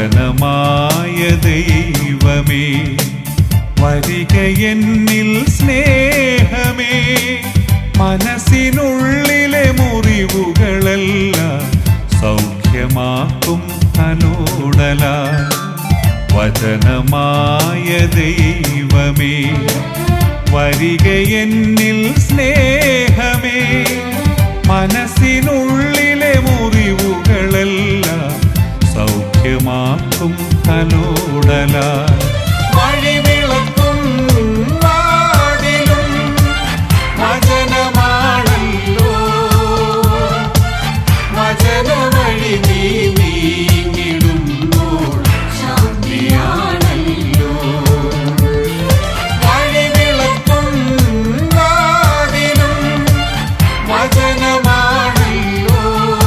വചനമായ ദൈവമേ വരിക എന്നിൽ സ്നേഹമേ മനസ്സിനുള്ളിലെ മുറിവുകളെല്ലാം സൗഖ്യമാക്കും തലോടല വചനമായ ദൈവമേ വരിക എന്നിൽ സ്നേഹമേ മനസ്സിനുള്ളിലെ മുറിവുകളെല്ലാം സൗഖ്യമാക്കും തലോടല വഴിവിളക്കും വാതിലും വചനമാണല്ലോ വചനവഴി നീ നീങ്ങിടുമ്പോൾ ശാന്തിയാണല്ലോ വഴിവിളക്കും വാതിലും വചനമാണല്ലോ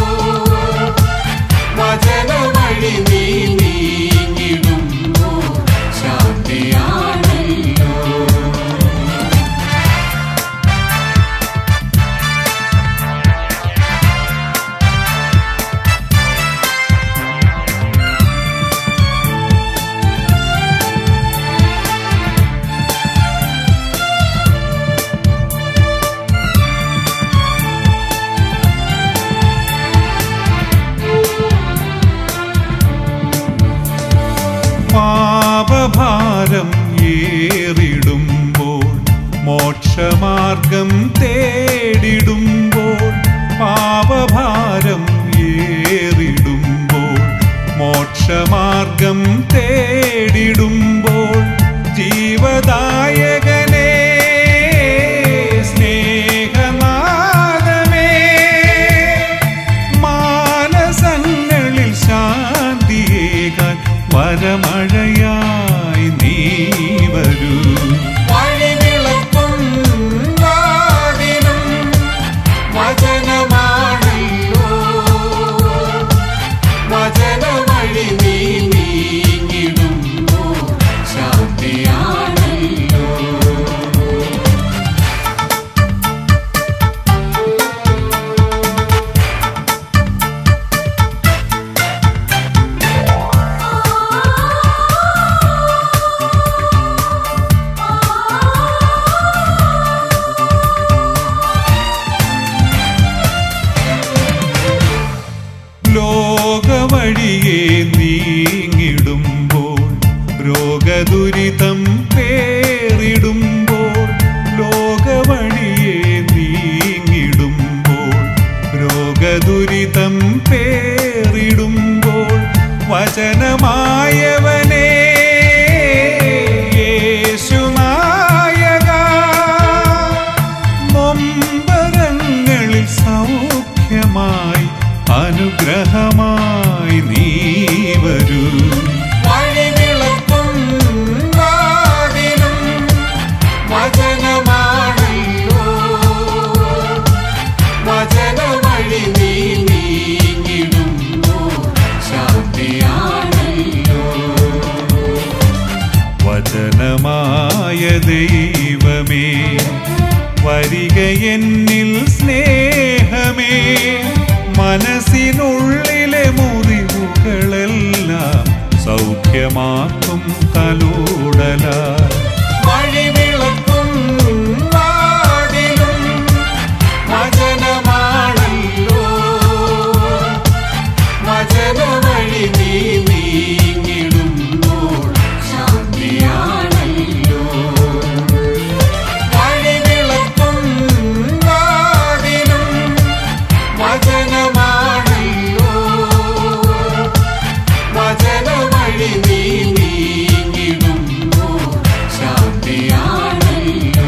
വചനവഴി നീ നീങ്ങിടുമ്പോൾ ശാന്തിയാണല്ലോ പാപഭാരം ഏറിടുമ്പോൾ മോക്ഷമാർഗം തേടിടുമ്പോൾ പാപഭാരം ഏറിടുമ്പോൾ മോക്ഷമാർഗം തേടിടുമ്പോൾ ജീവദായകനേ സ്നേഹനാദമേ മാനസങ്ങളിൽ ശാന്തിയേകാൻ വരമഴയായി നീ വരൂ വഴിവിളക്കും വാതിലും വചനമാണല്ലോ വചനവഴി നീ നീങ്ങിടുമ്പോൾ ശാന്തിയാണല്ലോ ലോകവഴിയെ നീങ്ങിടുമ്പോൾ രോഗദുരിതം പേറിടുമ്പോൾ ലോകവഴിയെ നീങ്ങിടുമ്പോൾ രോഗദുരിതം പേറിടുമ്പോൾ വചനമായവനേ യേശുനായക നൊമ്പരങ്ങളിൽ സൗഖ്യമായി അനുഗ്രഹമായി നീ വരൂ വഴിവിളക്കും വാതിലും വചനമാണല്ലോ വചനവഴി നീ നീങ്ങിടുമ്പോൾ ശാന്തിയാണല്ലോ വചനമായ ദൈവമേ വരിക എന്നിൽ സ്നേഹമേ മനസ്സിനുള്ളിലെ മുറിവുകളെല്ലാം സൗഖ്യമാക്കും തലൂടല വഴിവിളക്കും വാതിലും വചനമാണല്ലോ വചനവഴി നീ നീങ്ങിടുമ്പോൾ ശാന്തിയാണല്ലോ വഴിവിളക്കും വാതിലും വചനമാണല്ലോ വചനവഴി നീ നീങ്ങിടുമ്പോൾ ശാന്തിയാണല്ലോ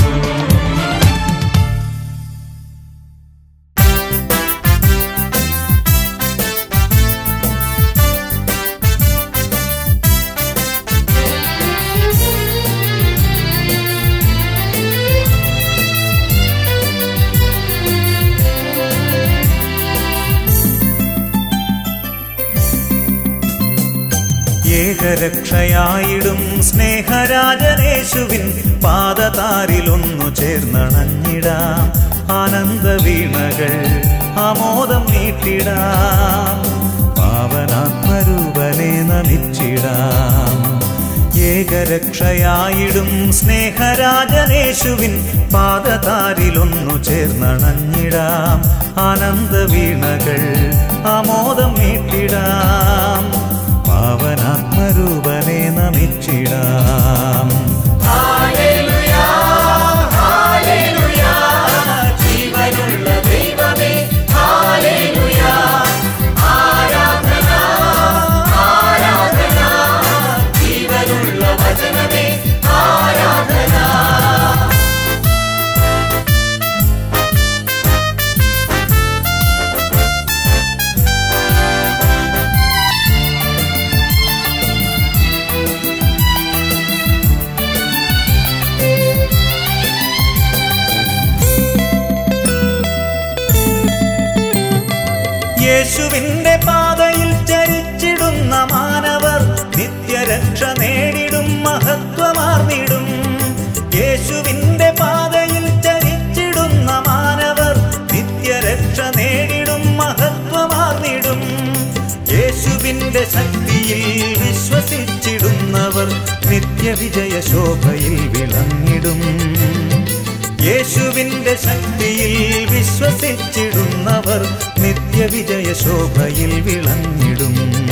ഏകരക്ഷയായിടും സ്നേഹരാജനേശുവിൻ പാദതാരിലൊന്നു ചേർന്നണഞ്ഞിടാം ആനന്ദ വീണകൾ ആമോദം നീട്ടിടാം പാവനാത്മരൂപനെ നമ ഏകരക്ഷയായിടും സ്നേഹരാജനേശുവിൻ പാദതാരിലൊന്നു ചേർന്നണഞ്ഞിടാം ആനന്ദ വീണകൾ ആമോദം മീട്ടിടാം പാവനാത്മരൂപനെ നമിച്ചിടാം ജീവനുള്ള ദൈവമേ ഹാലേലുയ ആരാധന ആരാധന ജീവനുള്ള വചനമേ ആരാധന യേശുവിന്റെ പാതയിൽ ചരിച്ചിടുന്ന മാനവർ നിത്യരക്ഷ നേടിടും മഹത്വമാർന്നിടും യേശുവിന്റെ പാതയിൽ ചരിച്ചിടുന്ന മാനവർ നിത്യരക്ഷ നേടിടും മഹത്വമാർന്നിടും യേശുവിന്റെ ശക്തിയിൽ വിശ്വസിച്ചിടുന്നവർ നിത്യവിജയ ശോഭയിൽ വിളങ്ങിടും യേശുവിന്റെ ശക്തിയിൽ വിശ്വസിച്ചിടുന്നവർ നിത്യവിജയ ശോഭയിൽ വിളങ്ങിടും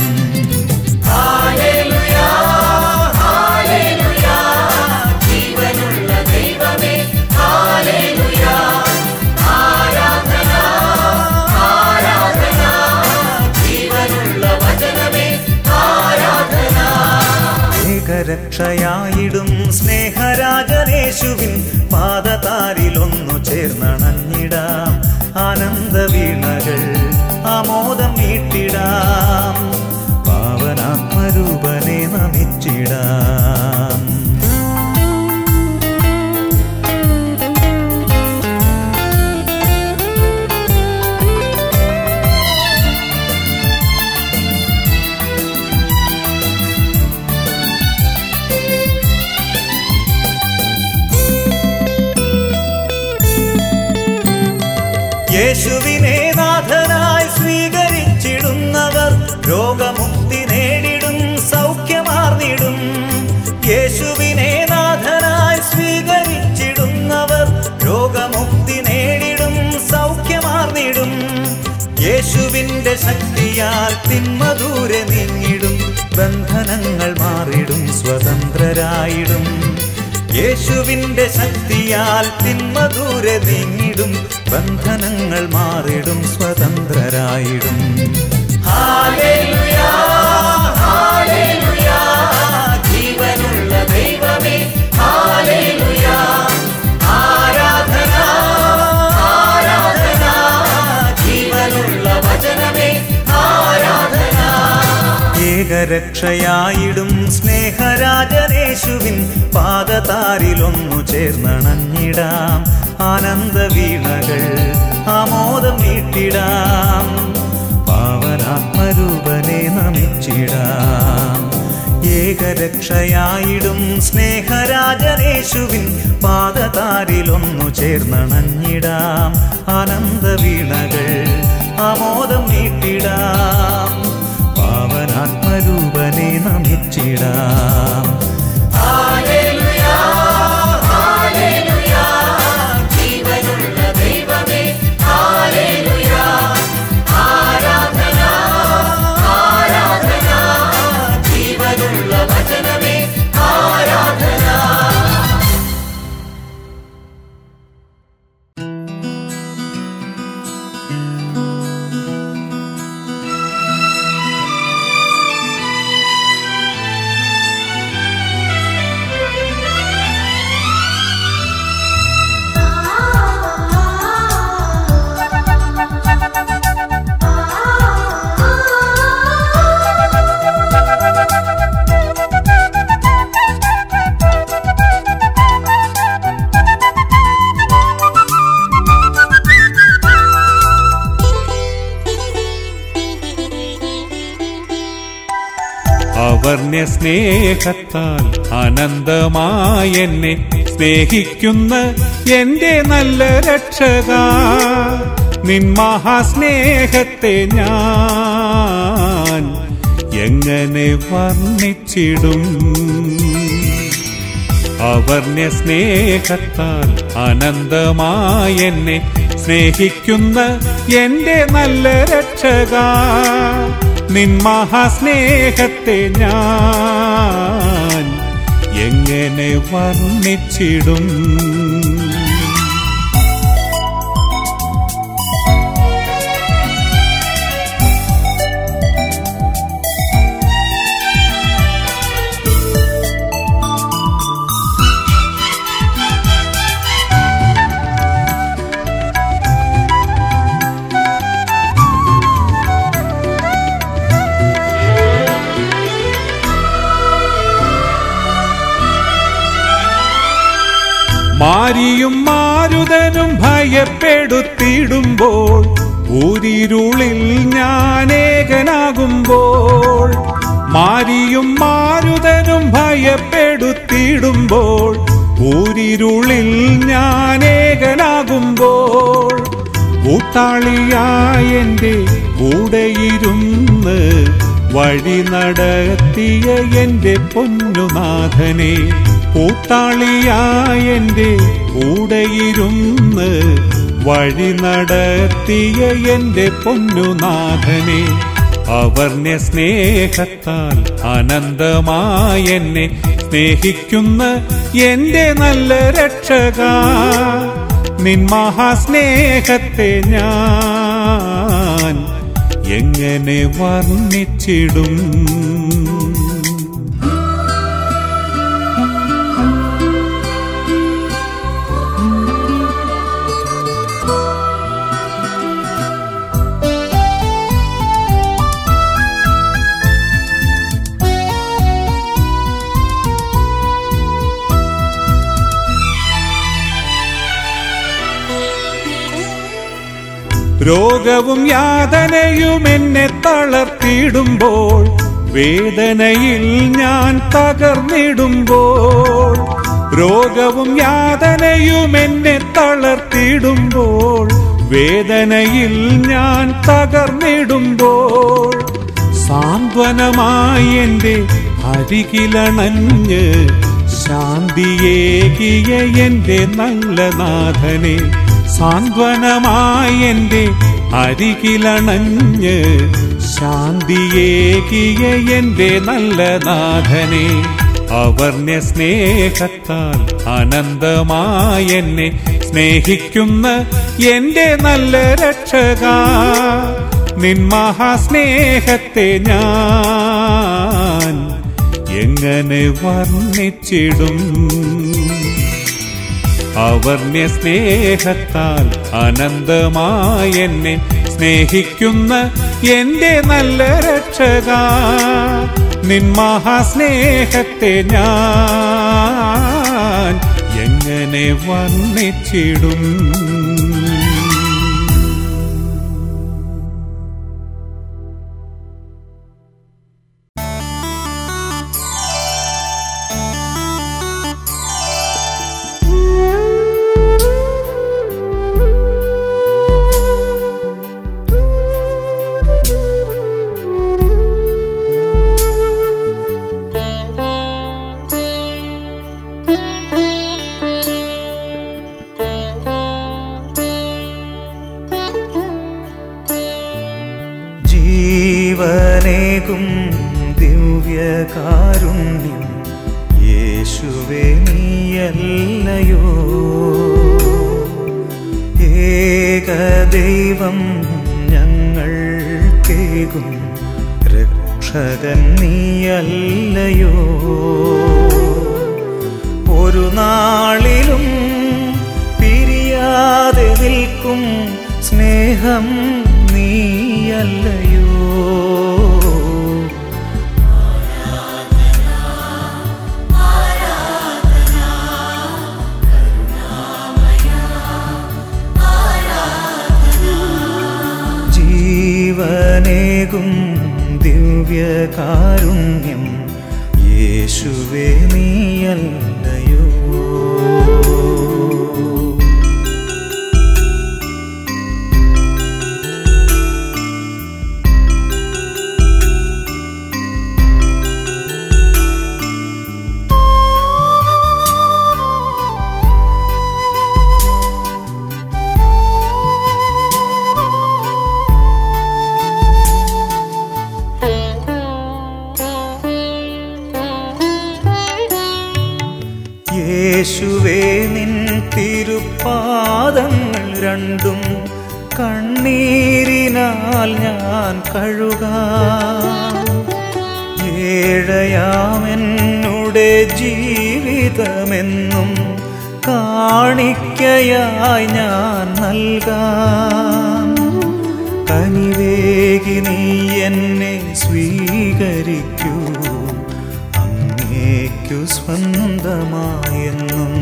ഹാലേലുയ ഹാലേലുയ ജീവനുള്ള ദൈവമേ ഹാലേലുയ ആരാധന ആരാധന ജീവനുള്ള വചനമേ ആരാധന ഏകരക്ഷയായിടും സ്നേഹരാജനേശുവിൻ പാദതാരിലൊന്നു ചേർന്നണഞ്ഞിടാം ആനന്ദ വീണകൾ ആമോദം നീട്ടിടാം പാവനാത്മരൂപനെ നമിച്ചിടാം യേശുവിനെ നാഥനായി സ്വീകരിച്ചിടുന്നവർ രോഗമുക്തി നേടിടും സൗഖ്യമാർന്നിടും യേശുവിനെ നാഥനായി സ്വീകരിച്ചിടുന്നവർ രോഗമുക്തി നേടിടും സൗഖ്യമാർന്നിടും യേശുവിന്റെ ശക്തിയാൽ തിന്മ ദൂരെ നീങ്ങിടും ബന്ധനങ്ങൾ മാറിടും സ്വതന്ത്രരായിടും യേശുവിന്റെ ശക്തിയാൽ തിന്മ ദൂരെ നീങ്ങിടും ബന്ധനങ്ങൾ മാറിടും സ്വതന്ത്രരായിടും ഹാലേലുയ ഹാലേലുയ ജീവനുള്ള ദൈവമേ ഹാലേലുയ ആരാധന ആരാധന ജീവനുള്ള വചനമേ ആരാധന ഏകരക്ഷയായിടും സ്നേഹരാജനേശുവിൻ പാദതാരിലൊന്നു ചേർന്നണഞ്ഞിടാം ആനന്ദ വീണകൾ ആമോദം നീട്ടിടാം പാവനാത്മരൂപനെ നമിച്ചിടാം ഏകരക്ഷയായിടും സ്നേഹരാജനേശുവിൻ പാദതാരിലൊന്നു ചേർന്നണഞ്ഞിടാം ആനന്ദ വീണകൾ ആമോദം നീട്ടിടാം പാവനാത്മരൂപനെ നമിച്ചിടാം ഹാലേലുയ ഹാലേലുയ ജീവനുള്ള ദൈവമേ ഹാലേലുയ ആരാധന ആരാധന ജീവനുള്ള വചനമേ ആരാധന അവർണ്യ സ്നേഹത്താൽ അനന്തമായി എന്നെ സ്നേഹിക്കുന്ന എന്റെ നല്ല രക്ഷക നിൻ മഹാസ്നേഹത്തെ ഞാൻ എങ്ങനെ വർണ്ണിച്ചിടും അവർണ്യ സ്നേഹത്താൽ അനന്തമായി എന്നെ സ്നേഹിക്കുന്ന എന്റെ നല്ല രക്ഷക നിൻ മഹാസ്നേഹത്തെ ഞാൻ എങ്ങനെ വർണ്ണിച്ചിടും മാരിയും മാരുതനും ഭയപ്പെടുത്തിടുമ്പോൾ ഊരിരുളിൽ ഞാൻ ഏകനാകുമ്പോൾ മാരിയും മാരുതനും ഭയപ്പെടുത്തിടുമ്പോൾ ഊരിരുളിൽ ഞാൻ ഏകനാകുമ്പോൾ കൂട്ടാളിയായ എൻ്റെ കൂടെയിരുന്ന് വഴി നടത്തിയ എൻ്റെ പൊന്നുനാഥനെ കൂട്ടാളിയായ എൻ്റെ കൂടെയിരുന്ന് വഴി നടത്തിയ എൻ്റെ പൊന്നുനാഥനെ അവർണ്യ സ്നേഹത്താൽ അനന്തമായി എന്നെ സ്നേഹിക്കുന്ന എന്റെ നല്ല രക്ഷക നിൻ മഹാസ്നേഹത്തെ ഞാൻ എങ്ങനെ വർണ്ണിച്ചിടും രോഗവും യാതനയും എന്നെ തളർത്തിടുമ്പോൾ വേദനയിൽ ഞാൻ തകർന്നിടുമ്പോൾ രോഗവും യാതനയും എന്നെ തളർത്തിടുമ്പോൾ വേദനയിൽ ഞാൻ തകർന്നിടുമ്പോൾ സാന്ത്വനമായി എൻ്റെ അരികിലണഞ്ഞ് ശാന്തിയേകിയ എൻ്റെ നല്ല നാഥനെ സാന്ത്വനമായി എൻ്റെ അരികിലണഞ്ഞ് ശാന്തിയേകിയ എൻ്റെ നല്ല നാഥനെ അവർണ്യ സ്നേഹത്താൽ അനന്തമായി എന്നെ സ്നേഹിക്കുന്ന എൻ്റെ നല്ല രക്ഷക നിൻ മഹാസ്നേഹത്തെ ഞാൻ എങ്ങനെ വർണ്ണിച്ചിടും അവർണ്യ സ്നേഹത്താൽ അനന്തമായി എന്നെ സ്നേഹിക്കുന്ന എന്റെ നല്ല രക്ഷക നിൻ മഹാസ്നേഹത്തെ ഞാൻ എങ്ങനെ വർണ്ണിച്ചിടും ജീവനേകും ദിവ്യകാരുണ്യം യേശുവേ നീയല്ലയോ ഏകദൈവം ഞങ്ങൾ കേകും രക്ഷകൻ നീയല്ലയോ ഒരു നാളിലും പിരിയാതെ നിൽക്കും സ്നേഹം നീയല്ലയോ ജീവനേകും ദിവ്യകാരുണ്യം യേശുവേ നീയല്ലയോ യേശുവേ നിൻ തിരുപ്പാദങ്ങൾ രണ്ടും കണ്ണീരിനാൽ ഞാൻ കഴുകാം ഏഴയാമെന്നുടെ ജീവിതമെന്നും കാണിക്കയായി ഞാൻ നൽകാം കനിവേകി നീ എന്നെ സ്വീകരിക്കൂ അങ്ങേക്കു സ്വന്തമായെന്നും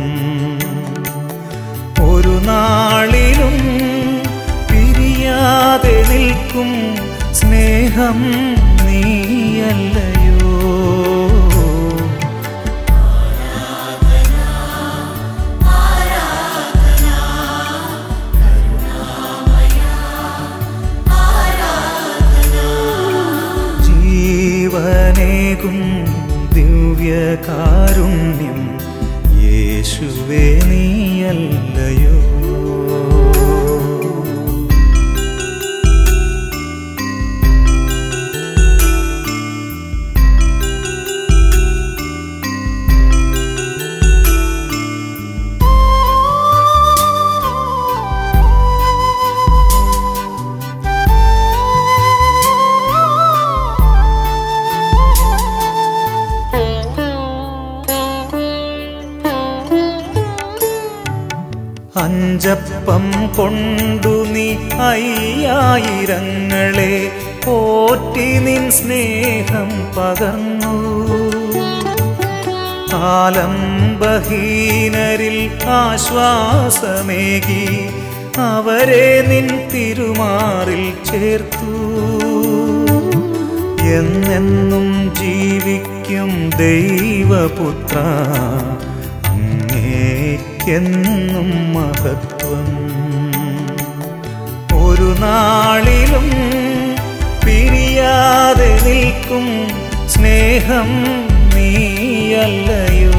ഒരു നാളിലും പിരിയാതെ നിൽക്കും സ്നേഹം നീയല്ലയോ ജീവനേകും ദിവ്യകാരുണ്യം യേശുവേ നീയല്ലയോ അഞ്ചപ്പം കൊണ്ടു നീ അയ്യായിരങ്ങളെ പോറ്റി നിൻ സ്നേഹം പകർന്നു ആലംബഹീനരിൽ ആശ്വാസമേകി അവരെ നിൻ തിരുമാറിൽ ചേർത്തു എന്നെന്നും ജീവിക്കും ദൈവപുത്ര അങ്ങേക്കെന്നും മഹത്വം ഒരു നാളിലും പിരിയാതെ നിൽക്കും സ്നേഹം നീയല്ലയോ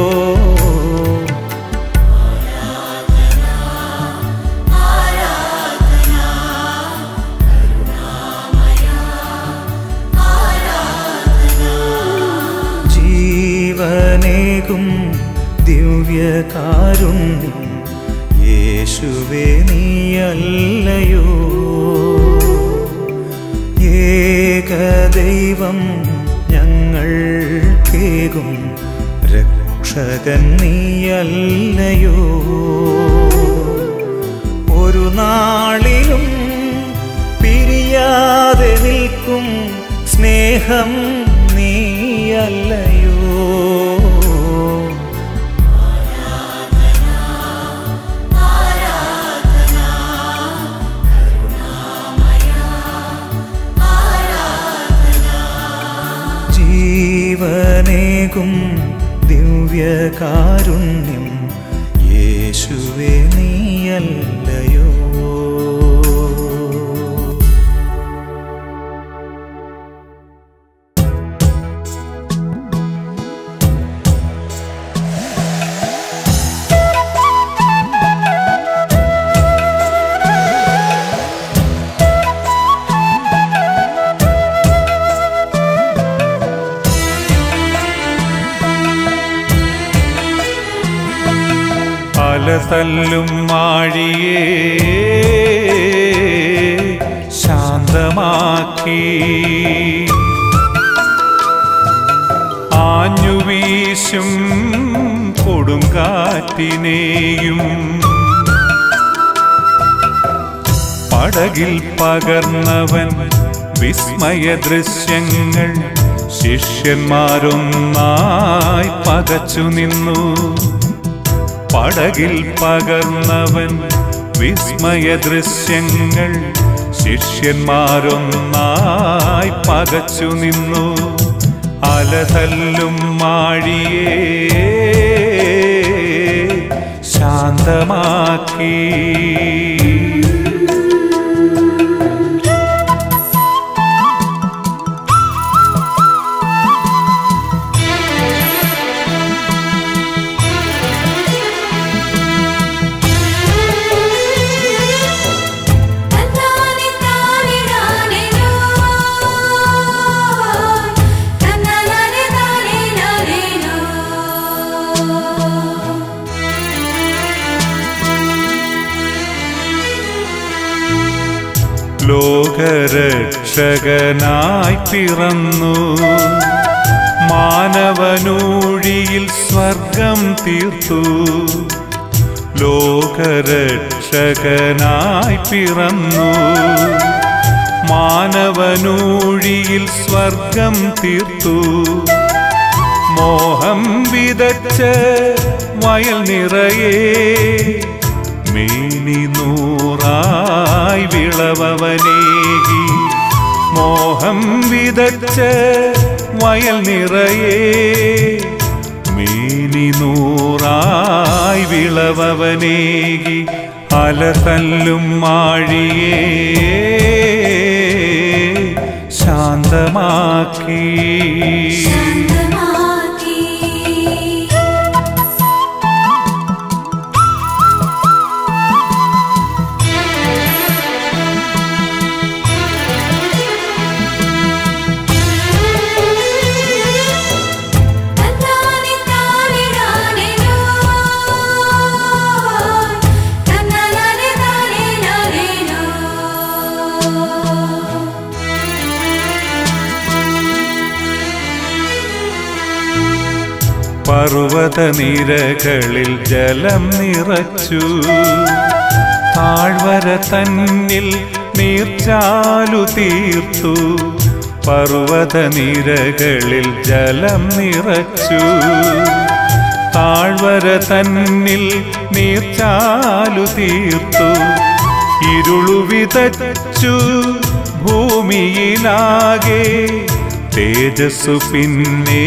ജീവനേകും ദിവ്യകാരുണ്യം യേശുവേ നീയല്ലയോ ഏകദൈവം ഞങ്ങൾ കേകും രക്ഷകൻ നീയല്ലയോ ഒരു നാളിലും പിരിയാതെ നിൽക്കും സ്നേഹം നീയല്ലയോ ജീവനേകും ദിവ്യകാരുണ്യം യേശുവേ നീയല്ലയോ പലതല്ലും മാഴിയേ ശാന്തമാക്കി ആഞ്ഞുവീശും കൊടുങ്കാറ്റിനെയും പടകിൽ പകർന്നവൻ വിസ്മയ ദൃശ്യങ്ങൾ ശിഷ്യന്മാരൊന്നായി പകച്ചു നിന്നു പടകിൽ പകർന്നവൻ വിസ്മയ ദൃശ്യങ്ങൾ ശിഷ്യന്മാരൊന്നായി പകച്ചു നിന്നു അലതല്ലും മാഴിയേ ശാന്തമാക്കി തന്നാനി താനി നാനിനോ തന്നാനി താനി നാനിനോ ലോകരക്ഷകനായി പിറന്നു മാനവനൂഴിയിൽ സ്വർഗം തീർത്തു ലോകരക്ഷകനായി പിറന്നു മാനവനൂഴിയിൽ സ്വർഗം തീർത്തു മോഹം വിതച്ച് വയൽ നിറയെ മേനി നൂറായി വിളവവനേകി മോഹം വിതച്ച് വയൽ നിറയെ മേനി നൂറായി വിളവവനേകി അലതല്ലും മാഴിയേ ശാന്തമാക്കി ശാന്തമാക്കി തന്നാനി താനി നാനിനോ തന്നാനി താനി നാനിനോ പർവ്വത നിരകളിൽ ജലം നിറച്ചു താഴ്വര തന്നിൽ നീർച്ചാലു തീർത്തു പർവ്വത നിരകളിൽ ജലം നിറച്ചു താഴ്വര തന്നിൽ നീർച്ചാലു തീർത്തു ഇരുളു വിതച്ചു ഭൂമിയിലാകെ തേജസ്സു പിന്നെ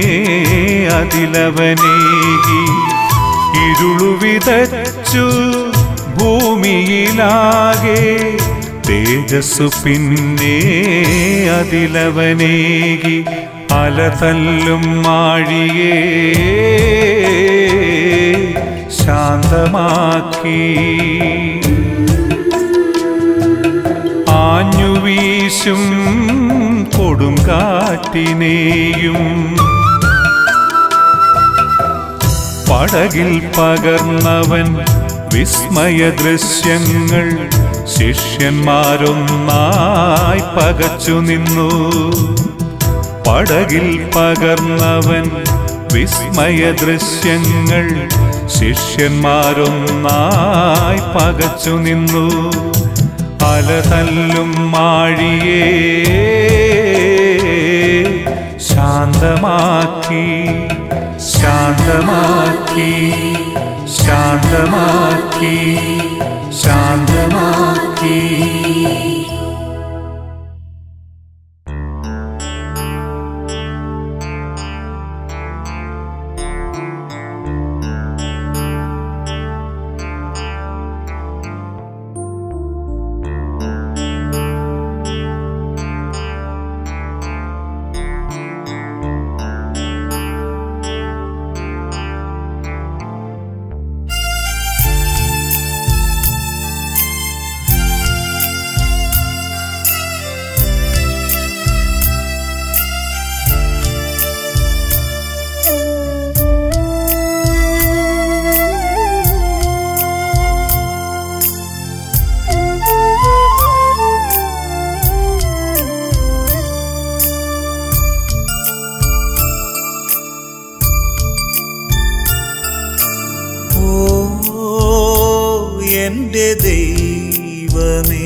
അതിലവനേകി ഇരുളു വിതച്ചു ഭൂമിയിലാകെ തേജസ്സു പിന്നെ അതിലവനേകി അലതല്ലും മാഴിയേ ശാന്തമാക്കി ആഞ്ഞുവീശും കൊടുങ്കാറ്റിനെയും പടകിൽ പകർന്നവൻ വിസ്മയ ദൃശ്യങ്ങൾ ശിഷ്യന്മാരൊന്നായി പകച്ചു നിന്നു പടകിൽ പകർന്നവൻ വിസ്മയ ദൃശ്യങ്ങൾ ശിഷ്യന്മാരൊന്നായി പകച്ചു നിന്നു അലതല്ലും മാഴിയേ ശാന്തമാക്കി ശാന്തമാക്കി ശാന്തമാക്കി ശാന്തമാക്കി ഓ എന്റെ ദൈവമേ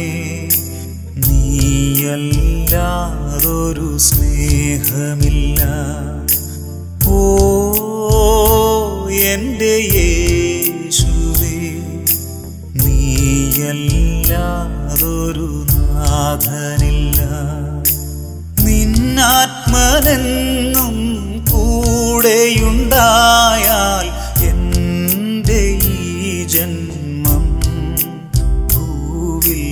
നീയല്ലാതൊരു സ്നേഹമില്ല ഓ എന്റെ യേശുവേ നീയല്ലാതൊരു നാഥനില്ല നിന്നാത്മനെന്നും കൂടെയുണ്ടായാൽ എൻ്റെ ഈ ജന്മം ഭൂവിൽ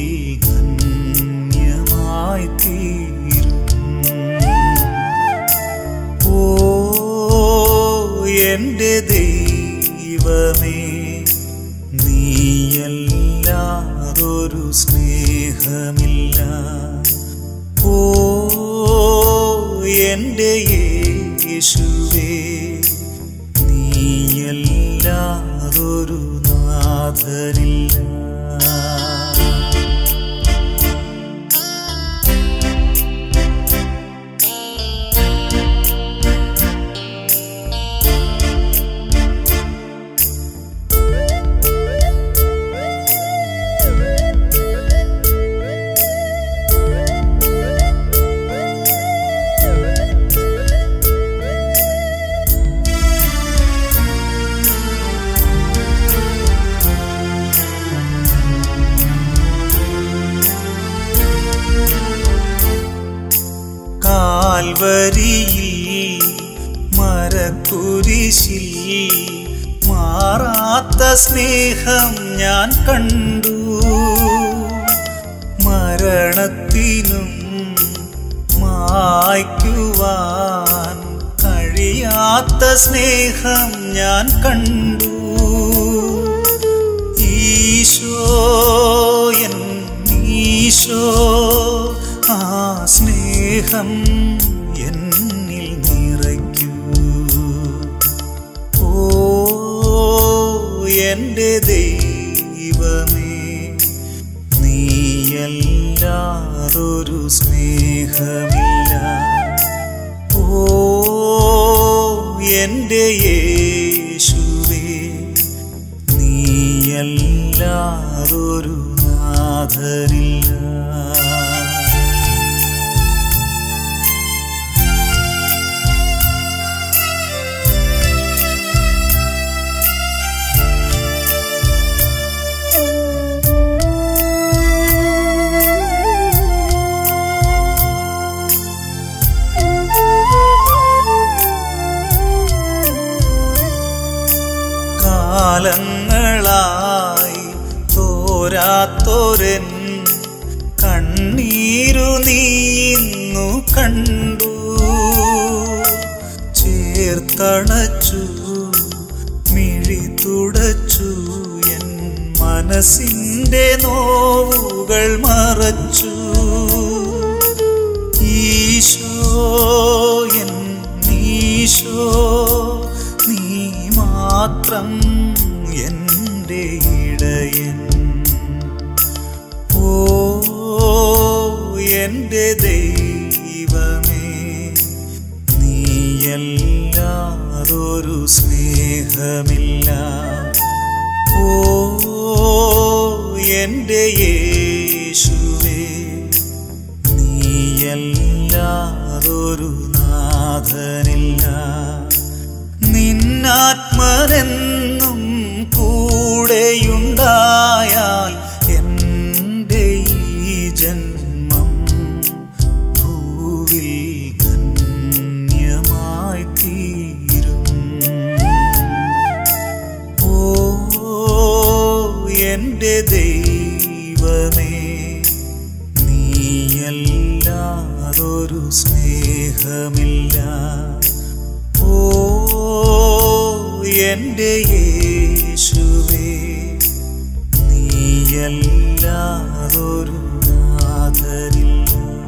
ധന്യമായി തീരും ഓ എൻ്റെ ദൈവമേ നീയല്ലാതൊരു സ്നേഹമില്ല ഓ എൻ്റെ യേശുവേ നീയല്ലാതൊരു നാഥനില്ല കുരിശിൽ മാറാത്ത സ്നേഹം ഞാൻ കണ്ടു മരണത്തിനും മായ്ക്കുവാൻ കഴിയാത്ത സ്നേഹം ഞാൻ കണ്ടു ഈശോ എൻ ഈശോ ആ സ്നേഹം എന്നിൽ നിറയ്ക്കൂ ഓ എൻ്റെ ദൈവമേ നീയല്ലാതൊരു സ്നേഹമില്ല ഓ എൻ്റെ യേശുവേ നീയല്ലാതൊരു നാഥരില്ല കാലങ്ങളായി തോരാത്തോരൻ കണ്ണീരു നീന്നു കണ്ടു ചേർത്തണച്ചു മിഴി തുടച്ചു എൻ മനസ്സിന്റെ നോവുകൾ മറച്ചു ഈശോ എൻ ഈശോ നീ മാത്രം എൻ്റെ ഇടയൻ ഓ എൻ്റെ ദൈവമേ നീയല്ലാതൊരു സ്നേഹമില്ല ഓ എൻ്റെ യേശുവേ നീയല്ലാതൊരു നാഥനില്ല നിന്നാത്മനെന്നും കൂടെയുണ്ടായാൽ എൻ്റെ ഈ ജന്മം ഭൂവിൽ ധന്യമായി തീരും ഓ എൻ്റെ ദൈവമേ നീയല്ലാതൊരു സ്നേഹമില്ല ഓ എൻ്റെ യേശുവേ നീയല്ലാതൊരു നാഥരില്ല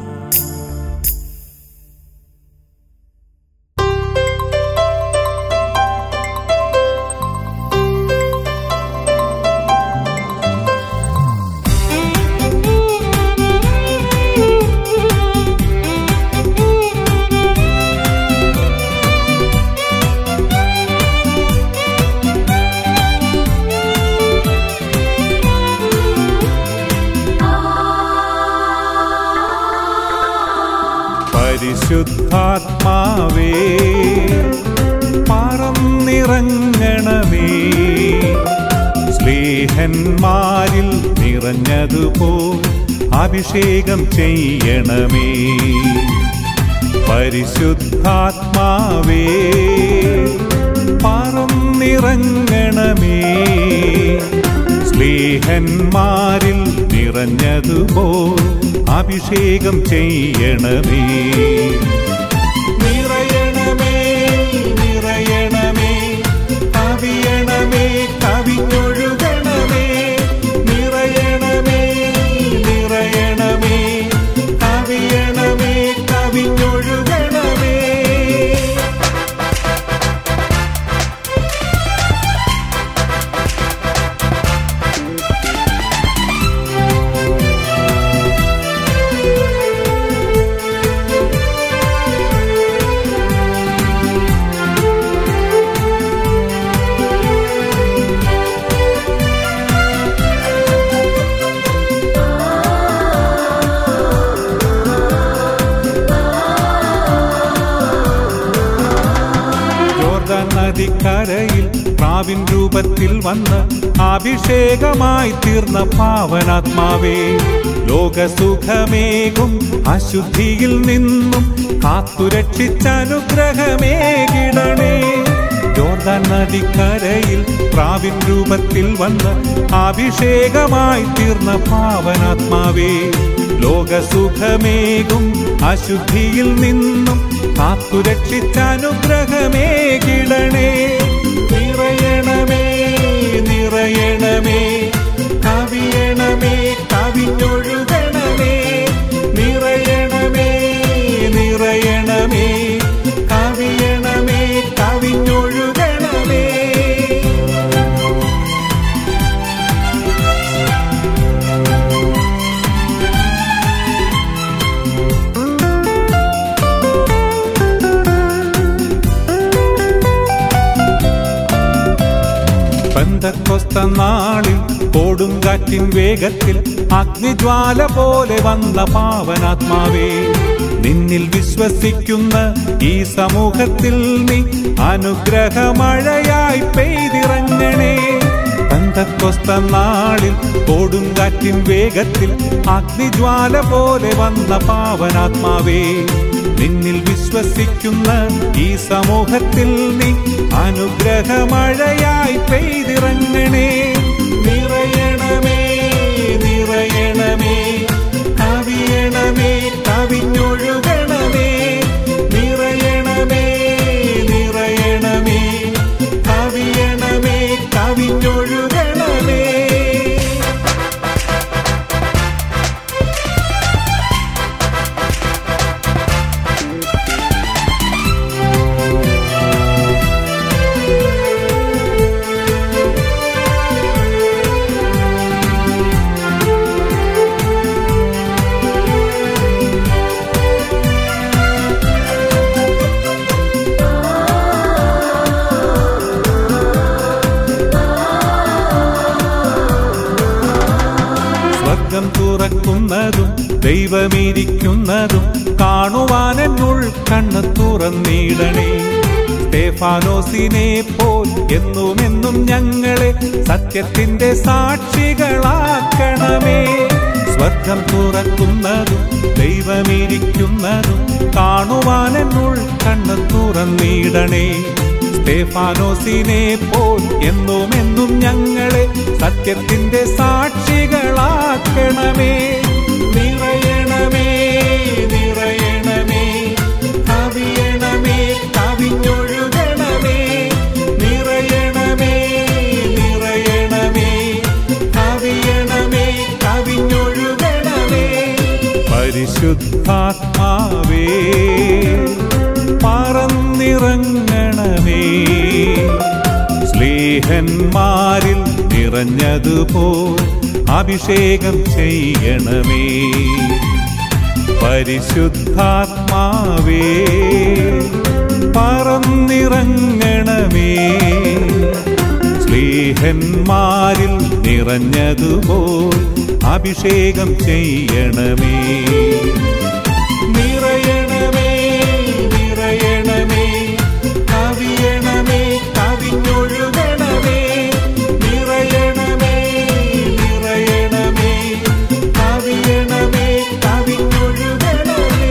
പരിശുദ്ധാത്മാവേ പറന്നിറങ്ങണമേ സ്നേഹന്മാരിൽ നിറഞ്ഞതുപോ അഭിഷേകം ചെയ്യണമേ പരിശുദ്ധാത്മാവേ പറന്നിറങ്ങണമേ സ്നേഹന്മാരിൽ നിറഞ്ഞതുപോ അഭിഷേകം ചെയ്യണമേ നിറയണമേ നിറയണമേ കവിയണമേ കവിഞ്ഞൊഴുകണമേ നിറയണമേ നിറയണമേ കവിയണമേ കവിഞ്ഞൊഴുകണമേ ജോർദാൻ നദിക്കരയിൽ പ്രാവിൻ രൂപത്തിൽ വന്ന് അഭിഷേകമായി തീർന്ന പാവനാത്മാവേ ലോകസുഖമേകും അശുദ്ധിയിൽ നിന്നും കാത്തുരക്ഷിച്ച അനുഗ്രഹമേ കിടണേ നദിക്കരയിൽ പ്രാവിൻ രൂപത്തിൽ വന്ന് അഭിഷേകമായി തീർന്ന പാവനാത്മാവേ ലോകസുഖമേകും അശുദ്ധിയിൽ നിന്നും കാത്തുരക്ഷിച്ച അനുഗ്രഹമേ കിടണേ നിറയണമേ നിറയണമേ കവിയണമേ കവിഞ്ഞൊഴുകണമേ നിറയണമേ നിറയണമേ കവിയണമേ കവിഞ്ഞൊഴുകണമേ പെന്തക്കൊസ്ത നാളിൽ കൊടുങ്കാറ്റിൻ വേഗത്തിൽ അഗ്നിജ്വാല പോലെ വന്ന പാവനാത്മാവേ നിന്നിൽ വിശ്വസിക്കുന്ന ഈ സമൂഹത്തിൽ നീ അനുഗ്രഹമഴയായി പെയ്തിറങ്ങണേ പെന്തക്കൊസ്ത നാളിൽ കൊടുങ്കാറ്റിൻ വേഗത്തിൽ അഗ്നിജ്വാല പോലെ വന്ന പാവനാത്മാവേ നിന്നിൽ വിശ്വസിക്കുന്ന ഈ സമൂഹത്തിൽ നീ അനുഗ്രഹമഴയായി പെയ്തിറങ്ങണേ നിറയണമേ നിറയണമേ കവിയണമേ കവിഞ്ഞൊഴുകണമേ നിറയണമേ നിറയണമേ കവിയണമേ കവിഞ്ഞൊഴുകണമേ സ്വർഗം തുറക്കുന്നതും ദൈവമിരിക്കുന്നതും കാണുവാൻ എന്നുൾ കണ്ണ് തുറന്നിടണേ സ്തേഫാനോസിനെ പോൽ എന്നും എന്നും ഞങ്ങളെ സത്യത്തിന്റെ സാക്ഷികളാക്കണമേ സ്വർഗം തുറക്കുന്നതും ദൈവമിരിക്കുന്നതും കാണുവാൻ എന്നുൾ കണ്ണ് തുറന്നിടണേ സ്തേഫാനോസിനെ പോൽ എന്നും എന്നും ഞങ്ങളെ സത്യത്തിന്റെ സാക്ഷികളാക്കണമേ നിറയണമേ നിറയണമേ കവിയണമേ കവിഞ്ഞൊഴുകണമേ നിറയണമേ നിറയണമേ കവിയണമേ കവിഞ്ഞൊഴുകണമേ പരിശുദ്ധാത്മാവേ പറന്നിറങ്ങണമേ സ്ലേഹന്മാരിൽ നിറഞ്ഞതുപോൽ അഭിഷേകം ചെയ്യണമേ പരിശുദ്ധാത്മാവേ പറന്നിറങ്ങണമേ സ്ലേഹന്മാരിൽ നിറഞ്ഞതുപോൽ അഭിഷേകം ചെയ്യണമേ നിറയണമേ നിറയണമേ കവിയണമേ കവിഞ്ഞൊഴുകണമേ നിറയണമേ നിറയണമേ കവിയണമേ കവിഞ്ഞൊഴുകണമേ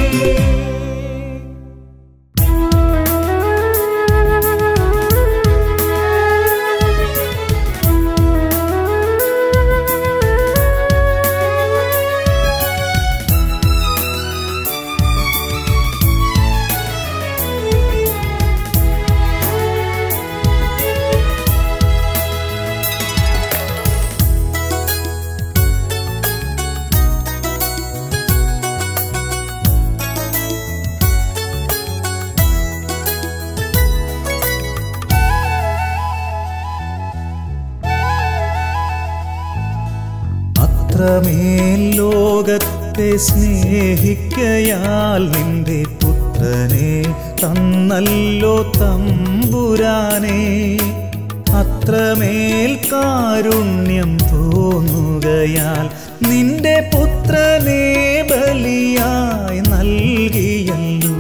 അത്രമേൽ ലോകത്തെ സ്നേഹിക്കയാൽ നിന്റെ പുത്രനെ തന്നല്ലോ തമ്പുരാനെ അത്രമേൽ കാരുണ്യം തോന്നുകയാൽ നിന്റെ പുത്രനെ ബലിയായി നൽകിയല്ലോ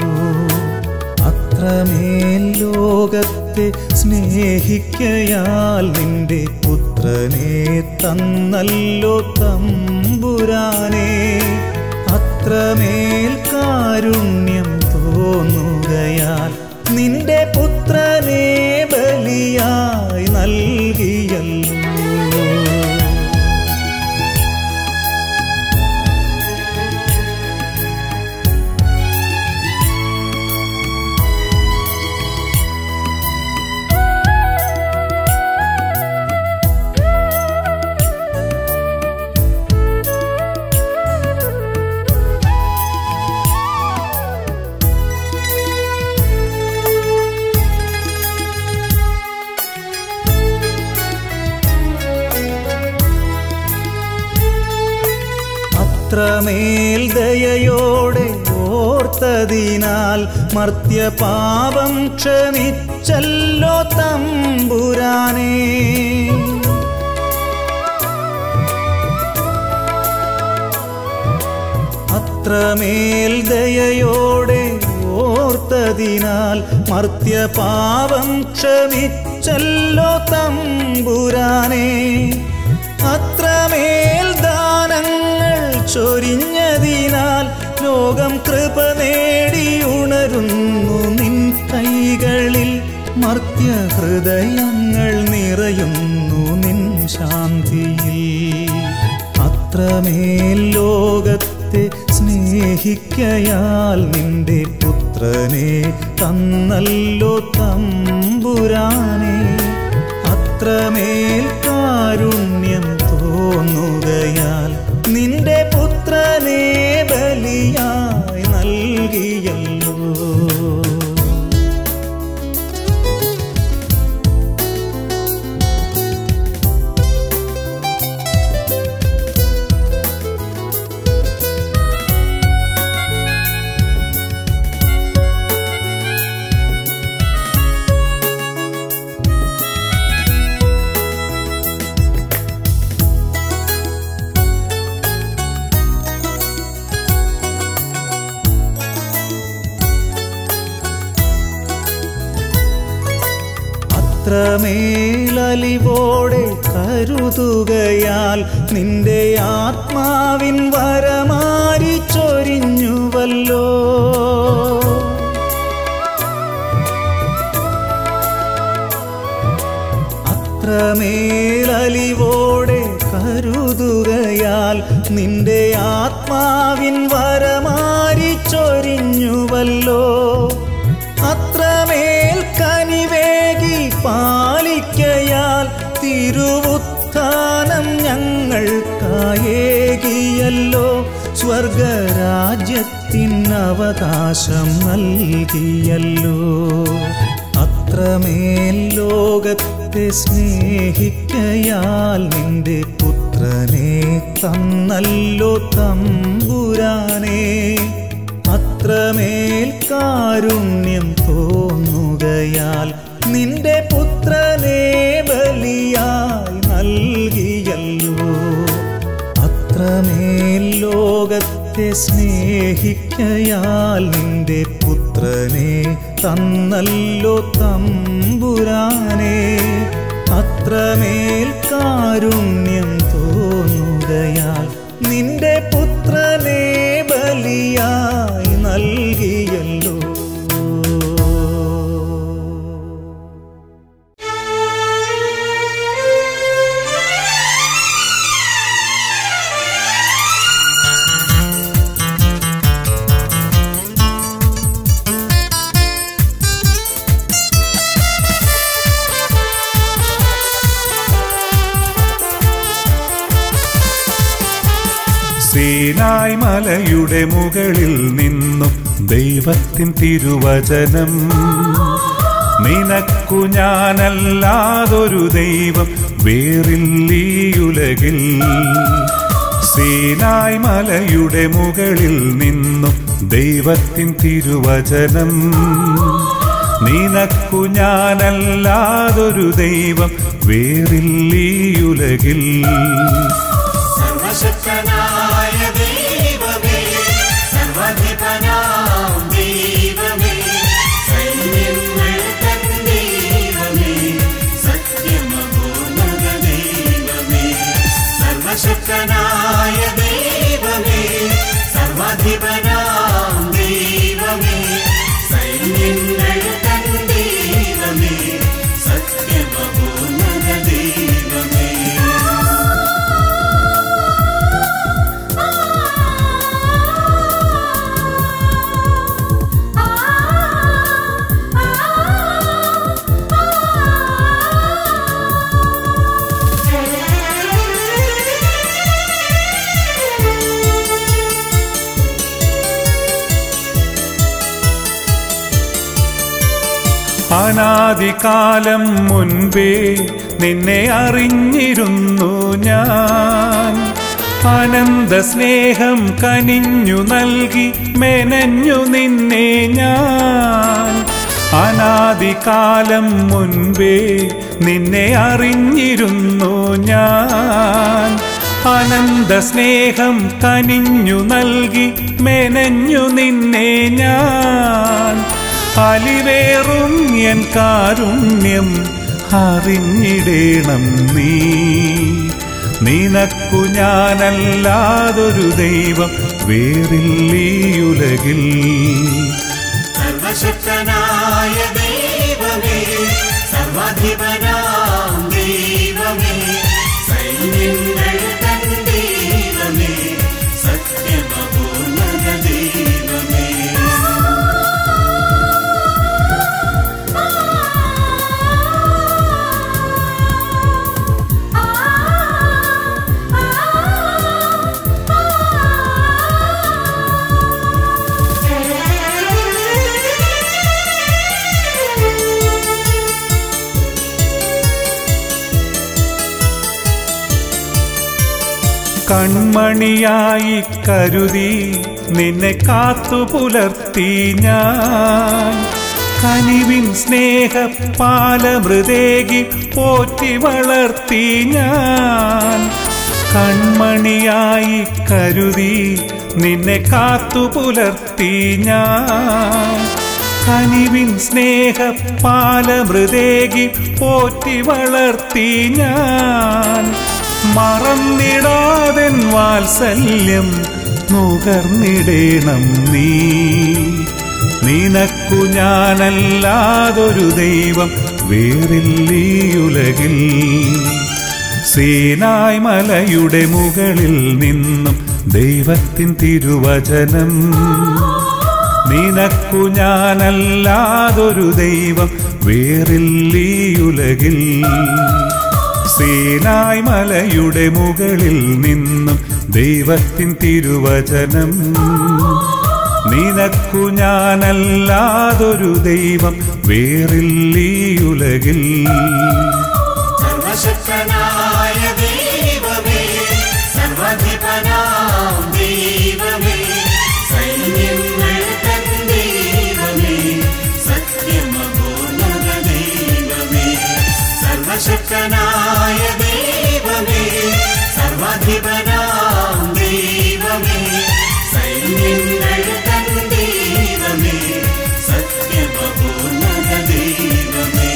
അത്രമേൽ ലോകത്തെ സ്നേഹിക്കയാൽ നിന്റെ പുത്രനെ തന്നല്ലോ തമ്പുരാനെ അത്രമേൽ കാരുണ്യം തോന്നുകയാൽ നിന്റെ പുത്രനെ ബലി ബലിയായി നൽകിയല്ലോ അത്രമേൽ ദയയോടെ ഓർത്തതിനാൽ മർത്യപാപം ക്ഷമിച്ചല്ലോ തമ്പുരാനേ അത്രമേൽ ദയയോടെ ഓർത്തതിനാൽ മർത്യപാപം ക്ഷമിച്ചല്ലോ തമ്പുരാനേ അത്രമേൽ ദാനങ്ങൾ ചൊരിഞ്ഞതിനാൽ ലോകം കൃപ നേടി ഉണരുന്നു നിൻ കൈകളിൽ മർത്യ ഹൃദയങ്ങൾ നിറയുന്നു നിൻ ശാന്തിയിൽ അത്രമേൽ ലോകത്തെ സ്നേഹിക്കയാൽ നിന്റെ പുത്രനെ തന്നല്ലോ തമ്പുരാനെ അത്രമേൽ കാരുണ്യം തോന്നുകയാൽ നിന്റെ പുത്രനെ ബലിയായി നൽകിയല്ലോ അത്രമേലലിവോടെ കരുതുകയാൽ നിന്റെ ആത്മാവിൻ വരമാരി ചൊരിഞ്ഞുവല്ലോ അത്രമേലലിവോടെ കരുതുകയാൽ നിന്റെ ആത്മാവിൻ വരമാരി ചൊരിഞ്ഞുവല്ലോ അത്രമേൽ കനിവേകി പാലിക്കയാൽ തിരുവുത്ഥാനം ഞങ്ങൾക്കായേകിയല്ലോ സ്വർഗരാജ്യത്തിൻ അവകാശം നൽകിയല്ലോ അത്രമേൽ ലോകത്തെ സ്നേഹിക്കയാൽ നിന്റെ പുത്രനെ തന്നല്ലോ തമ്പുരാനെ അത്രമേൽ കാരുണ്യം തോന്നുകയാൽ നിന്റെ പുത്രനെ ബലിയായി നൽകിയല്ലോ അത്രമേൽ ലോകത്തെ സ്നേഹിക്കയാൽ നിന്റെ പുത്രനെ തന്നല്ലോ തമ്പുരാനെ അത്രമേൽ കാരുണ്യം തോന്നുകയാൽ നിന്റെ പുത്രനെ ബലിയായി നൽകിയല്ലോ സീനായ് മലയുടെ മുകളിൽ നിന്നും ദൈവത്തിൻ തിരുവചനം നിനക്കു ഞാനല്ലാതൊരു ദൈവം വേറില്ലീയുലകിൽ സീനായ് മലയുടെ മുകളിൽ നിന്നും ദൈവത്തിൻ തിരുവചനം നിനക്കു ഞാനല്ലാതൊരു ദൈവം വേറില്ലീയുലകിൽ സർവശക്തനായ ദൈവമേ സർവധിപനാം ദൈവമേ സൈന്യങ്ങൾ തൻ ദൈവമേ സത്യമപൂർണക ദൈവമേ സർവശക്തനായ ദൈവമേ സർവധിപനാം ദൈവമേ സൈന്യങ്ങൾ തൻ ദൈവമേ സത്യ അനാദികാലം മുൻപേ നിന്നെ അറിഞ്ഞിരുന്നു ഞാൻ അനന്ത സ്നേഹം കനിഞ്ഞു നൽകി മെനഞ്ഞു നിന്നെ ഞാൻ അനാദികാലം മുൻപേ നിന്നെ അറിഞ്ഞിരുന്നു ഞാൻ അനന്ത സ്നേഹം കനിഞ്ഞു നൽകി മെനഞ്ഞു നിന്നെ ഞാൻ അലിവേറും എൻ കാരുണ്യം അറിഞ്ഞിടേണം നീ നിനക്കു ഞാനല്ലാതൊരു ദൈവം വേറില്ലീയുലകിൽ സർവശക്തനായ ദൈവമേ സർവാധിപനാം ദൈവമേ സൈന്യങ്ങൾ തൻ ദൈവമേ സത്യമപൂർണ്ണ ദൈവമേ കൺമണിയായി കരുതി നിന്നെ കാത്തു പുലർത്തി ഞാൻ കനിവിൻ സ്നേഹ പാലമൃതേകി പോറ്റി വളർത്തി ഞാൻ കൺമണിയായി കരുതി നിന്നെ കാത്തു പുലർത്തി ഞാൻ കനിവിൻ സ്നേഹ പാലമൃതേകി പോറ്റി വളർത്തി ഞാൻ മറന്നിടാതൻ വാത്സല്യം നുകർന്നിടേണം നീ നിനക്കു ഞാനല്ലാതൊരു ദൈവം വേറില്ലീയുലകിൽ സീനായ് മലയുടെ മുകളിൽ നിന്നും ദൈവത്തിൻ തിരുവചനം നിനക്കു ഞാനല്ലാതൊരു ദൈവം വേറില്ലീയുലകിൽ സീനായ് മലയുടെ മുകളിൽ നിന്നും ദൈവത്തിൻ തിരുവചനം നിനക്കു ഞാനല്ലാതൊരു ദൈവം വേറില്ലീയുലകിൽ സർവശക്തനായ ദൈവമേ സർവാധിപനാം ദൈവമേ സൈന്യങ്ങൾ തൻ ദൈവമേ സത്യമപൂർണ്ണ ദൈവമേ സർവശക്തനായ ദൈവമേ സർവാധിപനാം ദൈവമേ സൈന്യങ്ങൾ തൻ ദൈവമേ സത്യമപൂർണ്ണ ദൈവമേ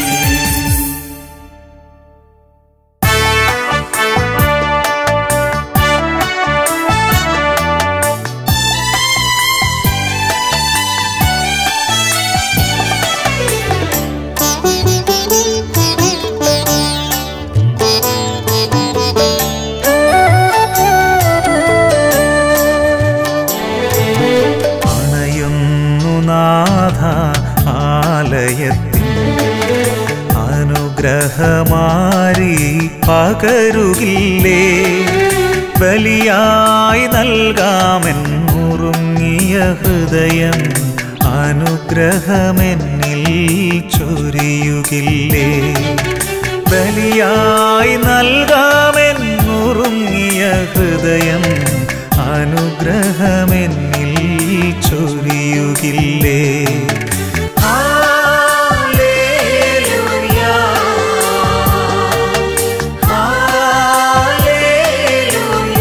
അണയുന്നു നാഥ ആലയത്തിൽ അനുഗ്രഹമാരി പകരുകില്ലേ ബലിയായി നൽകാമെന്നുറുങ്ങിയ ഹൃദയം അനുഗ്രഹമെന്നിൽ ചൊരിയുകില്ലേ ബലിയായി നൽകാമെന്നുറുങ്ങിയ ഹൃദയം അനുഗ്രഹമെന്നിൽ ചൊരിയുകില്ലേ ഹല്ലേലൂയ. ഹല്ലേലൂയ.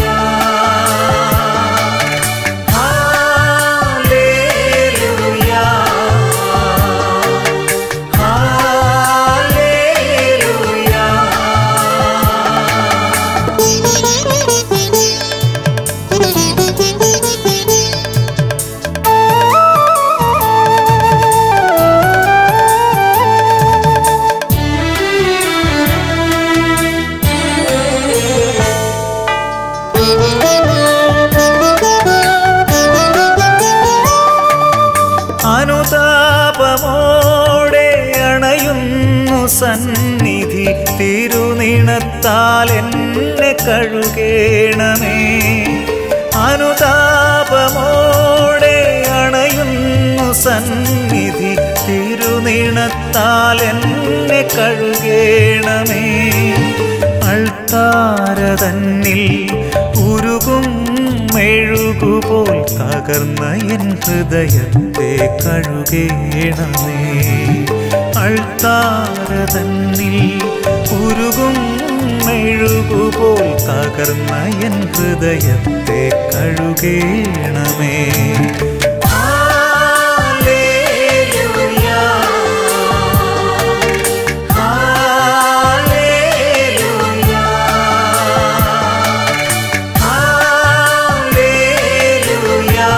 ഹല്ലേലൂയ. ഹല്ലേലൂയ. അനുതാപമോടെ അണയുന്നു സന്നിധി തിരുനിണത്താൽ എന്നെ കഴുകേണമേ അനുതാപമോടെ അണയുന്നു സന്നിധി തിരു തിരുനിണത്താൽ എന്നെ കഴുകേണമേ അൾത്താര തന്നിൽ ഉരുകും മെഴുകുപോൽ തകർന്ന എൻ ഹൃദയത്തെ കഴുകേണമേ അൾത്താര തന്നിൽ ഉരുകും മെഴുകുപോൽ തകർന്ന എൻ ഹൃദയത്തെ കഴുകേണമേ ഹല്ലേലൂയാ ഹല്ലേലൂയാ ഹല്ലേലൂയാ